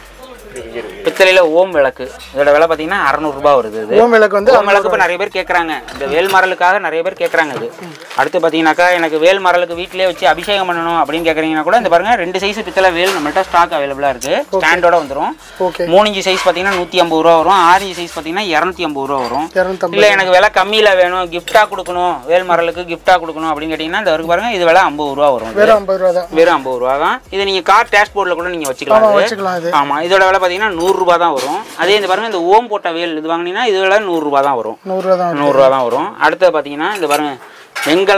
பித்தளையில ஓம் விளக்கு இதோட விலை பாத்தீங்கன்னா 600 ரூபாய் வருது இது ஓம் விளக்கு வந்து ஓம் விளக்கு இப்போ நிறைய பேர் கேட்குறாங்க இந்த வேல்மரலுக்காக நிறைய பேர் கேட்குறாங்க இது அடுத்து பார்த்தீங்கன்னாக்கா எனக்கு வேல்மரலுக்கு வீட்டிலே வச்சு அபிஷேகம் பண்ணணும் அப்படின்னு கேட்குறீங்கன்னா கூட இந்த பாருங்க ரெண்டு சைஸ் பித்தளை வேல் நம்மள்ட்ட ஸ்டாக் அவைலபிளாக இருக்கு ஸ்டாண்டோட வந்துடும் ஓகே மூணு இன்ச்சு சைஸ் பார்த்தீங்கன்னா நூற்றி ஐம்பது ரூபா வரும் ஆறு இன்ச்சு சைஸ் பார்த்தீங்கன்னா இரநூத்தி ஐம்பது ரூபா வரும் இரநூத்தம்பது இல்லை எனக்கு விலை கம்மியில் வேணும் கிஃப்டாக கொடுக்கணும் வேல்மரலுக்கு கிஃப்டாக கொடுக்கணும் அப்படின்னு கேட்டிங்கன்னா இந்த வரைக்கும் பாருங்க இது விலை ஐம்பது ரூபா வரும் இது. வெறும் ஐம்பது ரூபா தான் வெறும் ஐம்பது ரூபா தான் இது நீங்கள் கார் டேஷ்போர்டில் கூட நீங்கள் வச்சுக்கலாம் ஆமா இது. வச்சுக்கலாம் இது ஆமா இதோட விலை பார்த்தீங்கன்னா நூறுரூபா தான் வரும் அதே இந்த பாருங்க இந்த ஓம் போட்ட வேல் இது வாங்கினீங்கன்னா இது விலை நூறுரூபா தான் வரும் நூறுரூவா தான் நூறுரூவா தான் வரும் அடுத்தது பார்த்தீங்கன்னா இந்த பாருங்க வெங்கல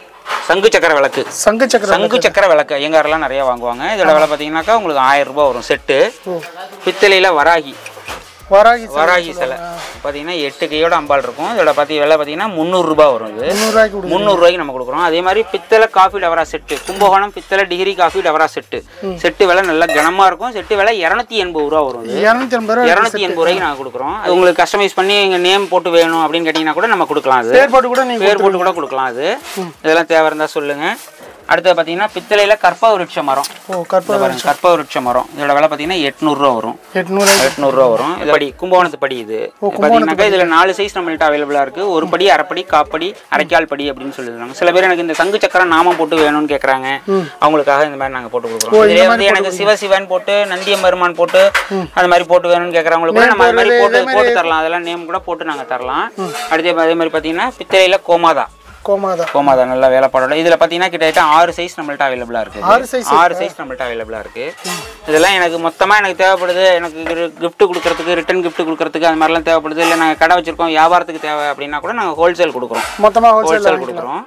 சங்கு சக்கர விளக்கு சங்கு சக்கரம் சங்கு சக்கர விளக்கு ஐயங்காரெல்லாம் நிறைய வாங்குவாங்க இதோட விலை பார்த்தீங்கன்னாக்கா உங்களுக்கு ஆயிரம் ரூபாய் வரும் செட்டு ஓ பித்தளையில் வராகி வராகி வராகி சிலை பார்த்தீங்கன்னா எட்டு கையோட அம்பாள் இருக்கும் இதோட பத்தி விலை பார்த்தீங்கன்னா முந்நூறுரூபா வரும் இது முந்நூறுரூவாய்க்கு கொடுங்க முந்நூறுரூவாய்க்கு நம்ம கொடுக்குறோம் அதே மாதிரி பித்தளை காஃபி டவரா செட்டு கும்பகோணம் பித்தளை டிகிரி காஃபி டவரா செட்டு செட்டு விலை நல்லா கனமா இருக்கும் செட்டு விலை இரநூத்தி எண்பது ரூபா வரும் இது இரநூத்தி ஐம்பது ரூபா இரநூத்தி எண்பது ரூபாய்க்கு நாங்கள் கொடுக்குறோம் அது உங்களுக்கு கஸ்டமைஸ் பண்ணி எங்கள் நேம் போட்டு வேணும் அப்படின்னு கேட்டிங்கன்னா கூட நம்ம கொடுக்கலாம் அது பேர் போட்டு கூட நீங்க பேர் போட்டு கூட கொடுக்கலாம் அது இதெல்லாம் தேவை இருந்தால் சொல்லுங்க அடுத்தது பார்த்தீங்கன்னா பித்தளையில் கற்ப விருட்ச மரம் ஓ கற்பூர இந்த பாருங்க கற்ப விருட்ச மரம் இதோட விலை பார்த்தீங்கன்னா எட்நூறுரூவா வரும் எட்நூறு எட்நூறுரூவா வரும் இது படி கும்பகோணத்து படி இது பார்த்தீங்கன்னாக்கா இதில் நாலு சைஸ் நம்மள்ட்ட அவைலபிளாக இருக்குது ஒரு படி அரைப்படி காப்படி அரைக்கால் படி அப்படின்னு சொல்லிடுறாங்க சில பேர் எனக்கு இந்த சங்கு சக்கரம் நாமம் போட்டு வேணும்னு கேட்குறாங்க அவங்களுக்காக இந்த மாதிரி நாங்கள் போட்டு கொடுக்குறோம் இதுலேயே வந்து எனக்கு சிவசிவன் போட்டு நந்தியம் பெருமான் போட்டு அந்த மாதிரி போட்டு வேணும்னு கேட்குறவங்களுக்கு கூட நம்ம அது மாதிரி போட்டு போட்டு தரலாம் அதெல்லாம் நேம் கூட போட்டு நாங்கள் தரலாம் அடுத்து அதே மாதிரி பார்த்தீங்கன்னா பித்தளையில் கோமாதா கோமாதா கோமாதா நல்லா வேலைப்பாடோட இதில் பார்த்தீங்கன்னா கிட்டத்தட்ட ஆறு சைஸ் நம்மள்ட்ட அவைலபிளாக இருக்குது ஆறு size ஆறு சைஸ் நம்மள்ட்ட அவைலபிளாக இருக்குது இதெல்லாம் எனக்கு மொத்தமாக எனக்கு தேவைப்படுது எனக்கு gift கொடுக்கறதுக்கு ரிட்டன் gift கொடுக்கறதுக்கு அந்த மாதிரிலாம் தேவைப்படுது இல்லை நாங்கள் கடை வச்சிருக்கோம் வியாபாரத்துக்கு தேவை அப்படின்னா கூட நாங்கள் ஹோல்சேல் கொடுக்குறோம் மொத்தமா ஹோல்சேல் ஹோல்சேல் கொடுக்குறோம்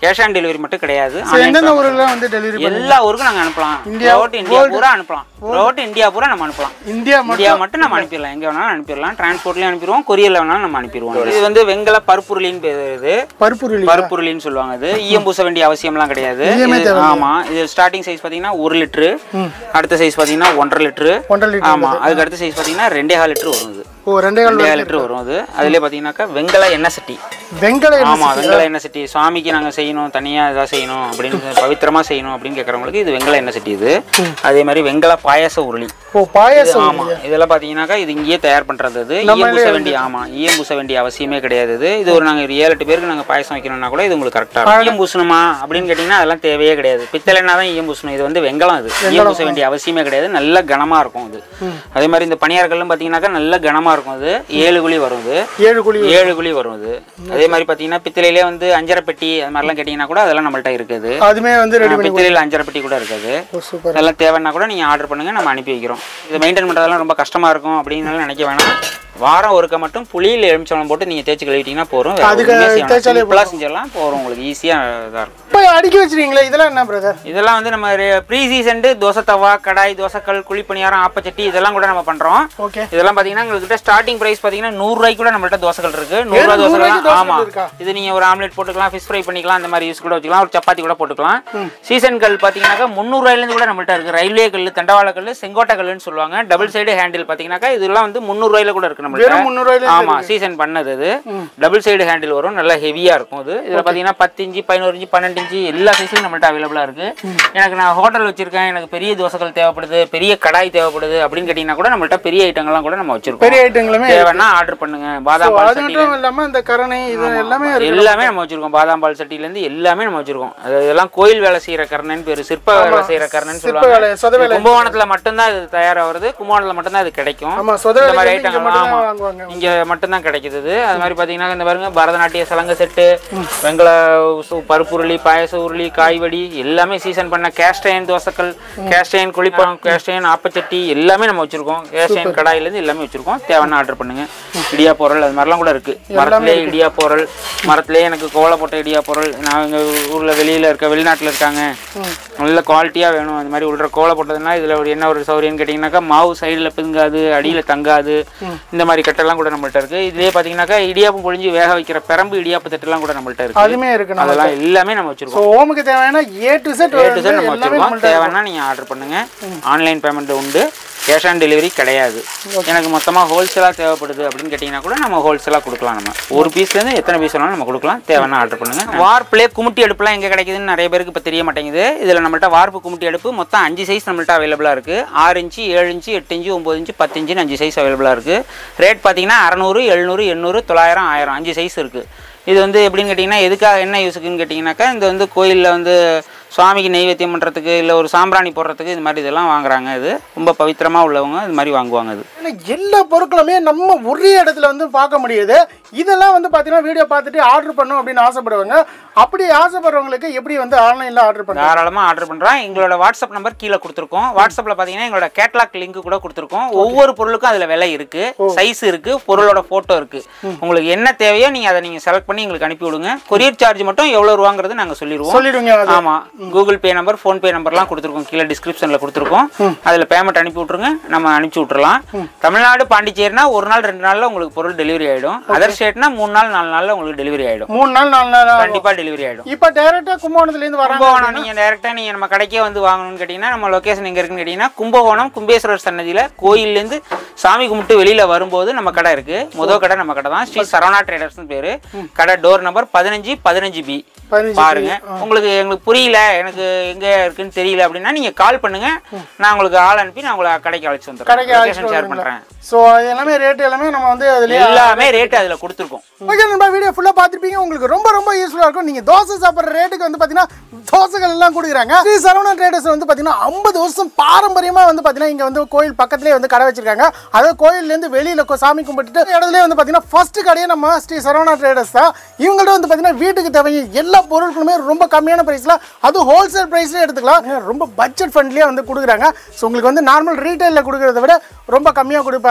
கேஷ் ஆன் டெலிவரி மட்டும் கிடையாது ஸோ எந்தெந்த ஊர்ல வந்து டெலிவரி எல்லா ஊருக்கும் நாங்க அனுப்பலாம் இந்தியா, ரோட் இந்தியா பூரா அனுப்பலாம் ரோட் இந்தியா பூரா நம்ம அனுப்பலாம் இந்தியா மட்டும் இந்தியா மட்டும் நம்ம அனுப்பிடலாம் எங்க வேணாலும் அனுப்பிடலாம் டிரான்ஸ்போர்ட்லயும் அனுப்பிடுவோம் கொரியர்ல வேணாலும் நம்ம அனுப்பிடுவோம் இது வந்து வெங்கல பருப்புருளின்னு பேர் இது பருப்பு ரிலி பருப்புருளின்னு சொல்லுவாங்க இது ஈயம் பூச வேண்டிய அவசியம்லாம் கிடையாது ஈயமே இது- ஆமா இது ஸ்டார்டிங் சைஸ் பாத்தீங்கன்னா ஒரு லிட்டரு அடுத்த சைஸ் பாத்தீங்கன்னா ஒன்றரை லிட்டரு ஒன்றரை லிட்டர் ஆமா அதுக்கு அடுத்த சைஸ் பாத்தீங்கன்னா ரெண்டே கால் லிட்டர் வரும் இது ஓ ரெண்டே கால் ரெண்டே கால் லிட்டர் வரும் அது அதுலயே பாத்தீங்கன்னாக்கா வெங்கல எண்ணெய் சட்டி வெங்கல ஆமா வெங்கல எண்ணெய் சட்டி சுவாமிக்கு நாங்க செய்யணும் தனியா இதா செய்யணும் அப்படின்னு பவித்திரமா செய்யணும் அப்படின்னு கேட்கறவங்களுக்கு இது வெங்கல எண்ணெய் சட்டி இது அதே மாதிரி வெங்கல பாயாச உருளி ஓ பாயாசம் ஆமா இதெல்லாம் பாத்தீங்கன்னாக்கா இது இங்கேயே தயார் பண்றது இது ஈயம் பூச வேண்டிய ஆமா ஈயம் பூச வேண்டிய அவசியமே கிடையாது இது இது ஒரு நாங்க ஒரு ஏழு எட்டு பேருக்கு நாங்க பாயசம் வைக்கணும்னா கூட இது உங்களுக்கு கரெக்டா இருக்கும் ஈயம் பூசணுமா அப்படின்னு கேட்டீங்கன்னா அதெல்லாம் தேவையே கிடையாது பித்தளைனா தான் ஈயம் பூசணும் இது வந்து வெங்கலம் இது ஈயம் பூச வேண்டிய அவசியமே கிடையாது நல்ல கனமா இருக்கும் இது அதே மாதிரி இந்த பணியாரக்கல்லும் பாத்தீங்கன்னாக்கா நல்ல கனமா இருக்கும் இது ஏழு குழி வரும் இது ஏழு குழி ஏழு குழி வரும் இது அதே மாதிரி பாத்தீங்கன்னா பித்தளையிலே வந்து அஞ்சரை பெட்டி அது மாதிரிலாம் கேட்டீங்கன்னா கூட அதெல்லாம் நம்மள்ட்ட இருக்குது அதுமே வந்து ரெடி பண்ணி பித்தளையில் அஞ்சரை பெட்டி கூட இருக்காது ஓ சூப்பர் அதெல்லாம் தேவைன்னா கூட நீங்கள் ஆர்டர் பண்ணுங்கள் நம்ம அனுப்பி வைக்கிறோம் இதை மெயின்டைன் பண்ணுறதெல்லாம் ரொம்ப கஷ்டமாக இருக்கும் அப்படின்னு நினைக்க வேணாம் வாரம் ஒருக்க மட்டும் புளியில் எலுமிச்சம்பழம் போட்டு நீங்கள் தேய்ச்சி கழுவிட்டீங்கன்னா போகிறோம் தேய்ச்சாலே சிம்பிளாக செஞ்சிடலாம் போகிறோம் உங்களுக்கு ஈஸியாக இதாக இருக்கும் இப்போ அடுக்கி வச்சிருக்கீங்களே இதெல்லாம் என்ன பிரதர் இதெல்லாம் வந்து நம்ம ப்ரீ சீசன்டு தோசை தவா கடாய் தோசைக்கல் குழிப்பணியாரம் ஆப்பச்சட்டி இதெல்லாம் கூட நம்ம பண்ணுறோம் ஓகே இதெல்லாம் பார்த்தீங்கன்னா எங்கள்கிட்ட ஸ்டார்டிங் ப்ரைஸ் பார்த்தீங்கன்னா நூறுரூவாய்க்கு கூட நம்மள்ட்ட தோசைகள் இருக்கு நூறுரூவா நூறு ரூபாய்க்கு தோசைலாம் தோசைக்கல் ஆமாம் இருக்கா? இது நீங்கள் ஒரு ஆம்லெட் போட்டுக்கலாம் ஃபிஷ் ஃப்ரை பண்ணிக்கலாம் அந்த மாதிரி யூஸ் கூட வச்சுக்கலாம் ஒரு சப்பாத்தி கூட போட்டுக்கலாம் சீசன் கல் பார்த்தீங்கன்னாக்கா முந்நூறுவாயிலேருந்து கூட நம்மள்ட்ட இருக்கு ரயில்வே கல் தண்டவாள கல் செங்கோட்டை கல்லுன்னு சொல்லுவாங்க டபுள் சைடு ஹேண்டில் பார்த்தீங்கன்னாக்கா இதெல்லாம் வந்து முந்நூறுவாயில கூட இருக்கு நம்மள்ட்ட வெறும் முந்நூறுவாயில ஆமா சீசன் பண்ணது இது டபுள் சைடு ஹேண்டில் வரும் நல்லா ஹெவியா இருக்கும் இது இதுல பாத்தீங்கன்னா பத்து இன்ச்சு பதினோரு இன்ச்சு பன்னெண்டு இன்ச்சு எல்லா சைஸ்லயும் நம்மள்ட்ட அவைலபிளா இருக்கு எனக்கு நான் ஹோட்டல் வச்சிருக்கேன் எனக்கு பெரிய தோசைகள் தேவைப்படுது பெரிய கடாய் தேவைப்படுது அப்படின்னு கேட்டீங்கன்னா கூட நம்மள்ட்ட பெரிய ஐட்டங்கள்லாம் கூட நம்ம வச்சிருக்கோம் பெரிய ஐட்டங்களுமே தேவைன்னா ஆர்டர் பண்ணுங்க பாதாம் பால் அது சட்டி மட்டும் இல்லாம இந்த கரணை இது எல்லாமே இருக்கு எல்லாமே நம்ம வச்சிருக்கோம் பாதாம் பால் சட்டில இருந்து எல்லாமே நம்ம வச்சிருக்கோம் அது இதெல்லாம் கோயில் வேலை செய்யற கர்ணன் பேரு சிற்ப வேலை செய்யற கர்ணன் சிற்ப வேலை, சொத சொல்லுவாங்க வேலை. கும்பகோணத்துல மட்டும்தான் இது தயாராகிறது கும்பகோணத்துல மட்டும்தான் இது கிடைக்கும் ஆமா சொத இந்த மாதிரி வேலைக்கு இங்க ஐட்டங்கள் மட்டும் ஆமா தான் வாங்குவாங்க இங்க மட்டும்தான் கிடைக்குது இது. அது மாதிரி பாத்தீங்கன்னா இந்த பாருங்க பரதநாட்டிய சலங்க செட்டு வெங்கல சு- பருப்பு உருளி பாயச உருளி காய்வடி எல்லாமே சீசன் பண்ண கேஸ்டைன் தோசைக்கல் கேஸ்டைன் குளிப்பழம் கேஸ்டைன் ஆப்பச்சட்டி எல்லாமே நம்ம வச்சிருக்கோம் கேஸ்டைன் கடாயில இருந்து எல்லாமே வச்சிருக்கோம் தேவைன்னா ஆர்டர் பண்ணுங்க இடியா பொருள் அது மாதிரிலாம் கூட இருக்கு மரத்திலே இடியா பொருள் மரத்திலே எனக்கு கோலை போட்ட இடியா பொருள் நான் எங்க ஊர்ல வெளியில இருக்க வெளிநாட்டுல இருக்காங்க நல்ல குவாலிட்டியா வேணும் அந்த மாதிரி உள்ள கோலை போட்டதுன்னா இதுல ஒரு என்ன ஒரு சௌரியம்னு கேட்டீங்கன்னாக்கா மாவு சைடுல பிதுங்காது அடியில தங்காது இந்த மாதிரி கட்டெல்லாம் கூட நம்மள்ட்ட இருக்கு இதுலயே பாத்தீங்கன்னா இடியாப்பம் பொழிஞ்சு வேக வைக்கிற பெரம்பு இடியாப்பு தட்டுலாம் கூட நம்மள்ட்ட இருக்கு அதுமே இருக்கு நம்ம அதெல்லாம் எல்லாமே நம்ம ஸோ வச்சிருக்கோம் ஓமுக்கு தேவையான A to Z A to Z நம்ம எல்லாமே வச்சிருக்கோம் நம்மள்ட்ட தேவைன்னா நீங்க ஆர்டர் பண்ணுங்க ஆன்லைன் பேமெண்ட் உண்டு கேஷ் ஆன் டெலிவரி கிடையாது எனக்கு மொத்தமா ஹோல்சேலா தேவைப்படுது அப்படின்னு கேட்டீங்கன்னா கூட நம்ம ஹோல்சேலா கொடுக்கலாம் நம்ம ஒரு பீஸ்ல இருந்து எத்தனை பீஸ் வேணாலும் நம்ம கொடுக்கலாம் தேவைன்னா ஆர்டர் பண்ணுங்க வார்ப்புலே குமுட்டி அடுப்புலாம் எங்க கிடைக்குதுன்னு நிறைய பேருக்கு இப்போ தெரிய மாட்டேங்குது இதுல நம்மள்ட்ட வார்ப்பு குமுட்டி அடுப்பு மொத்தம் அஞ்சு சைஸ் நம்மள்ட்ட அவைலபிளா இருக்கு ஆறு இன்ச்சு ஏழு இன்ச்சு எட்டு இன்ச்சு ஒன்பது இன்ச்சு பத்து இன்ச்சுன்னு அஞ்சு சைஸ் அவைலபிளா இருக்கு ரேட் பார்த்தீங்கன்னா அறநூறு எழுநூறு எண்ணூறு தொள்ளாயிரம் ஆயிரம் அஞ்சு சைஸ் இருக்கு இது வந்து எப்படின்னு கேட்டிங்கன்னா எதுக்காக என்ன யூஸுக்குன்னு கேட்டிங்கனாக்கா இந்த வந்து கோயிலில் வந்து சுவாமிக்கு நெய்வேத்தியம் பண்ணுறதுக்கு இல்லை ஒரு சாம்பிராணி போடுறதுக்கு இது மாதிரி இதெல்லாம் வாங்குறாங்க இது ரொம்ப பவித்திரமாக உள்ளவங்க இது மாதிரி வாங்குவாங்க இது ஏன்னா எல்லா பொருட்களுமே நம்ம ஒரே இடத்துல வந்து பார்க்க முடியுது இதெல்லாம் வந்து பார்த்தீங்கன்னா வீடியோ பார்த்துட்டு ஆர்டர் பண்ணணும் அப்படின்னு ஆசைப்படுவாங்க அப்படி ஆசைப்படுறவங்களுக்கு எப்படி வந்து ஆன்லைனில் ஆர்டர் பண்ணுறாங்க தாராளமாக ஆர்டர் பண்ணுறோம் எங்களோட வாட்ஸ்அப் நம்பர் கீழே கொடுத்துருக்கோம் வாட்ஸ்அப்பில் பார்த்தீங்கன்னா எங்களோட கேட்லாக் லிங்க் கூட கொடுத்துருக்கோம் ஒவ்வொரு பொருளுக்கும் அதில் விலை இருக்குது சைஸ் இருக்குது பொருளோட ஃபோட்டோ இருக்குது உங்களுக்கு என்ன தேவையோ நீங்கள் அதை நீங்கள் செலக்ட் பண்ணி எங்களுக்கு அனுப்பி விடுங்க கொரியர் சார்ஜ் மட்டும் எவ்வளோ ரூபாங்கிறது நாங்கள் சொல்லிடுவோம் சொல்லிடுங்க அது ஆமா Google Pay number PhonePe நம்பர்லாம் கொடுத்துருக்கோம் கீழே டிஸ்கிரிப்ஷனில் கொடுத்துருக்கோம் அதில் பேமெண்ட் அனுப்பி விட்ருங்க நம்ம அனுப்பிச்சி விட்றலாம் தமிழ்நாடு பாண்டிச்சேரினா ஒரு நாள் ரெண்டு நாளில் உங்களுக்கு பொருள் டெலிவரி ஆகிடும் அதர் ஸ்டேட்னா மூணு நாள் நாலு நாளில் உங்களுக்கு டெலிவரி ஆகிடும் மூணு நாள் நாலு நாள் ஆகும். கண்டிப்பாக டெலிவரி ஆகிடும் இப்போ டேரெக்டாக கும்பகோணத்துலேருந்து வராங்க கும்பகோணம் நீங்கள் டேரெக்டாக நீங்கள் நம்ம கடைக்கே வந்து வாங்கணும்னு கேட்டிங்கன்னா நம்ம லொக்கேஷன் எங்கே இருக்குன்னு கேட்டிங்கன்னா கும்பகோணம் கும்பேஸ்வரர் சன்னதியில் கோயில்லேருந்து சாமி கும்பிட்டு வெளியில் வரும்போது நம்ம கடை இருக்குது முதல் கடை நம்ம கடை தான் ஸ்ரீ சரவணா ட்ரேடர்ஸ்னு பேர் கடை டோர் நம்பர் பதினஞ்சு பதினஞ்சு பி பதினஞ்சு பாருங்க உங்களுக்கு எங்களுக்கு புரியல எனக்கு எங்க இருக்குன்னு தெரியல அப்படின்னா நீங்க கால் பண்ணுங்க நான் உங்களுக்கு ஆள் அனுப்பி நான் உங்களை கடைக்கு அழைச்சு வந்துடுறேன் கடைக்கு லொகேஷன் அழைச்சிட்டு ஷேர் வருவீங்களா? பண்றேன் ஸோ அது எல்லாமே ரேட் எல்லாமே நம்ம வந்து அதுலேயே எல்லாமே ரேட் அதுல கொடுத்துருக்கோம் ஓகே நண்பா வீடியோ ஃபுல்லாக பார்த்துருப்பீங்க உங்களுக்கு ரொம்ப ரொம்ப யூஸ்ஃபுல்லாக இருக்கும் நீங்கள் தோசை சாப்பிட்ற ரேட்டுக்கு வந்து பார்த்தீங்கன்னா தோசைகள் எல்லாம் கொடுக்குறாங்க ஸ்ரீ சரவணா ட்ரேடர்ஸ் வந்து பார்த்தீங்கன்னா ஐம்பது வருஷம் பாரம்பரியமாக வந்து பார்த்தீங்கன்னா இங்கே வந்து கோயில் பக்கத்துலேயே வந்து கடை வச்சிருக்காங்க அதாவது கோயில்லேருந்து வெளியில் சாமி கும்பிட்டுட்டு இடத்துல வந்து பார்த்தீங்கன்னா ஃபர்ஸ்ட் கடையே நம்ம ஸ்ரீ சரவணா ட்ரேடர்ஸ் தான் இவங்கள்ட்ட வந்து பார்த்தீங்கன்னா வீட்டுக்கு தேவையான எல்லா பொருட்களுமே ரொம்ப கம்மியான ப்ரைஸில் அதுவும் ஹோல்சேல் ப்ரைஸ்லேயே எடுத்துக்கலாம் ரொம்ப பட்ஜெட் ஃப்ரெண்ட்லியாக வந்து கொடுக்குறாங்க ஸோ உங்களுக்கு வந்து நார்மல் ரீட்டைலில் கொடுக்குறத விட ரொம்ப கம்மியாக கொடுப்பாங்க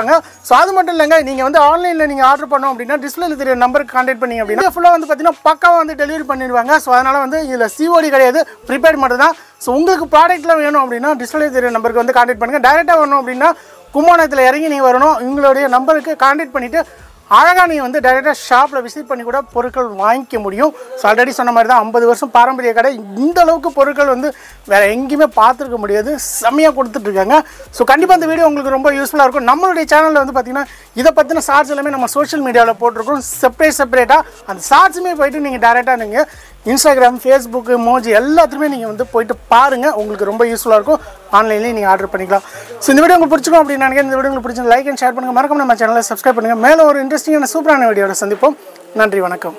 கொடுக்குறாங்க ஸோ அது மட்டும் இல்லைங்க நீங்கள் வந்து ஆன்லைனில் நீங்கள் ஆர்டர் பண்ணோம் அப்படின்னா டிஸ்பிளேல தெரிய நம்பருக்கு கான்டாக்ட் பண்ணீங்க அப்படின்னா ஃபுல்லாக வந்து பார்த்தீங்கன்னா பக்காவாக வந்து டெலிவரி பண்ணிடுவாங்க ஸோ அதனால் வந்து இதில் சிஓடி கிடையாது ப்ரிபேர்ட் மட்டும் தான் ஸோ உங்களுக்கு ப்ராடக்ட்டில் வேணும் அப்படின்னா டிஸ்பிளே தெரிய நம்பருக்கு வந்து கான்டாக்ட் பண்ணுங்கள் டேரெக்டாக வரணும் அப்படின்னா கும்போணத்தில் இறங்கி நீங்கள் வரணும் உங்களுடைய நம்பருக்கு கான்டாக்ட் பண்ணிவிட்டு அழகாக நீங்கள் வந்து டைரெக்டாக ஷாப்பில் விசிட் பண்ணி கூட பொருட்கள் வாங்கிக்க முடியும் ஸோ ஆல்ரெடி சொன்ன மாதிரி தான் ஐம்பது வருஷம் பாரம்பரிய கடை இந்த அளவுக்கு பொருட்கள் வந்து வேறு எங்கேயுமே பார்த்துருக்க முடியாது செம்மையாக கொடுத்துட்ருக்காங்க ஸோ கண்டிப்பாக இந்த வீடியோ உங்களுக்கு ரொம்ப யூஸ்ஃபுல்லாக இருக்கும் நம்மளுடைய சேனலில் வந்து பார்த்திங்கன்னா இதை பற்றின ஷார்ட்ஸ் எல்லாமே நம்ம சோஷியல் மீடியாவில் போட்டிருக்கோம் செப்பரேட் செப்பரேட்டாக அந்த ஷார்ட்ஸுமே போயிட்டு நீங்கள் டேரெக்டாக நீங்கள் இன்ஸ்டாகிராம் ஃபேஸ்புக்கு மோஜி எல்லாத்துலேயுமே நீங்கள் வந்து போயிட்டு பாருங்கள் உங்களுக்கு ரொம்ப யூஸ்ஃபுல்லாக இருக்கும் ஆன்லைன்லேயே நீங்கள் ஆர்டர் பண்ணிக்கலாம் ஸோ இந்த வீடியோ உங்களுக்கு பிடிச்சிக்கும் அப்படின்னு நினைக்கிறேன் இந்த வீடியோ உங்களுக்கு பிடிச்ச லைக் அண்ட் ஷேர் பண்ணுங்கள் மறக்காம நம்ம சேனலை சப்ஸ்கிரைப் பண்ணுங்கள் மேலே ஒரு இன்ட்ரெஸ்டிங்கான சூப்பரான வீடியோட சந்திப்போம் நன்றி வணக்கம்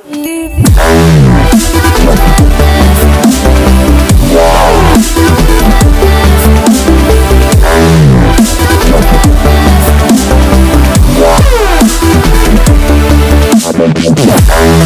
Thank you.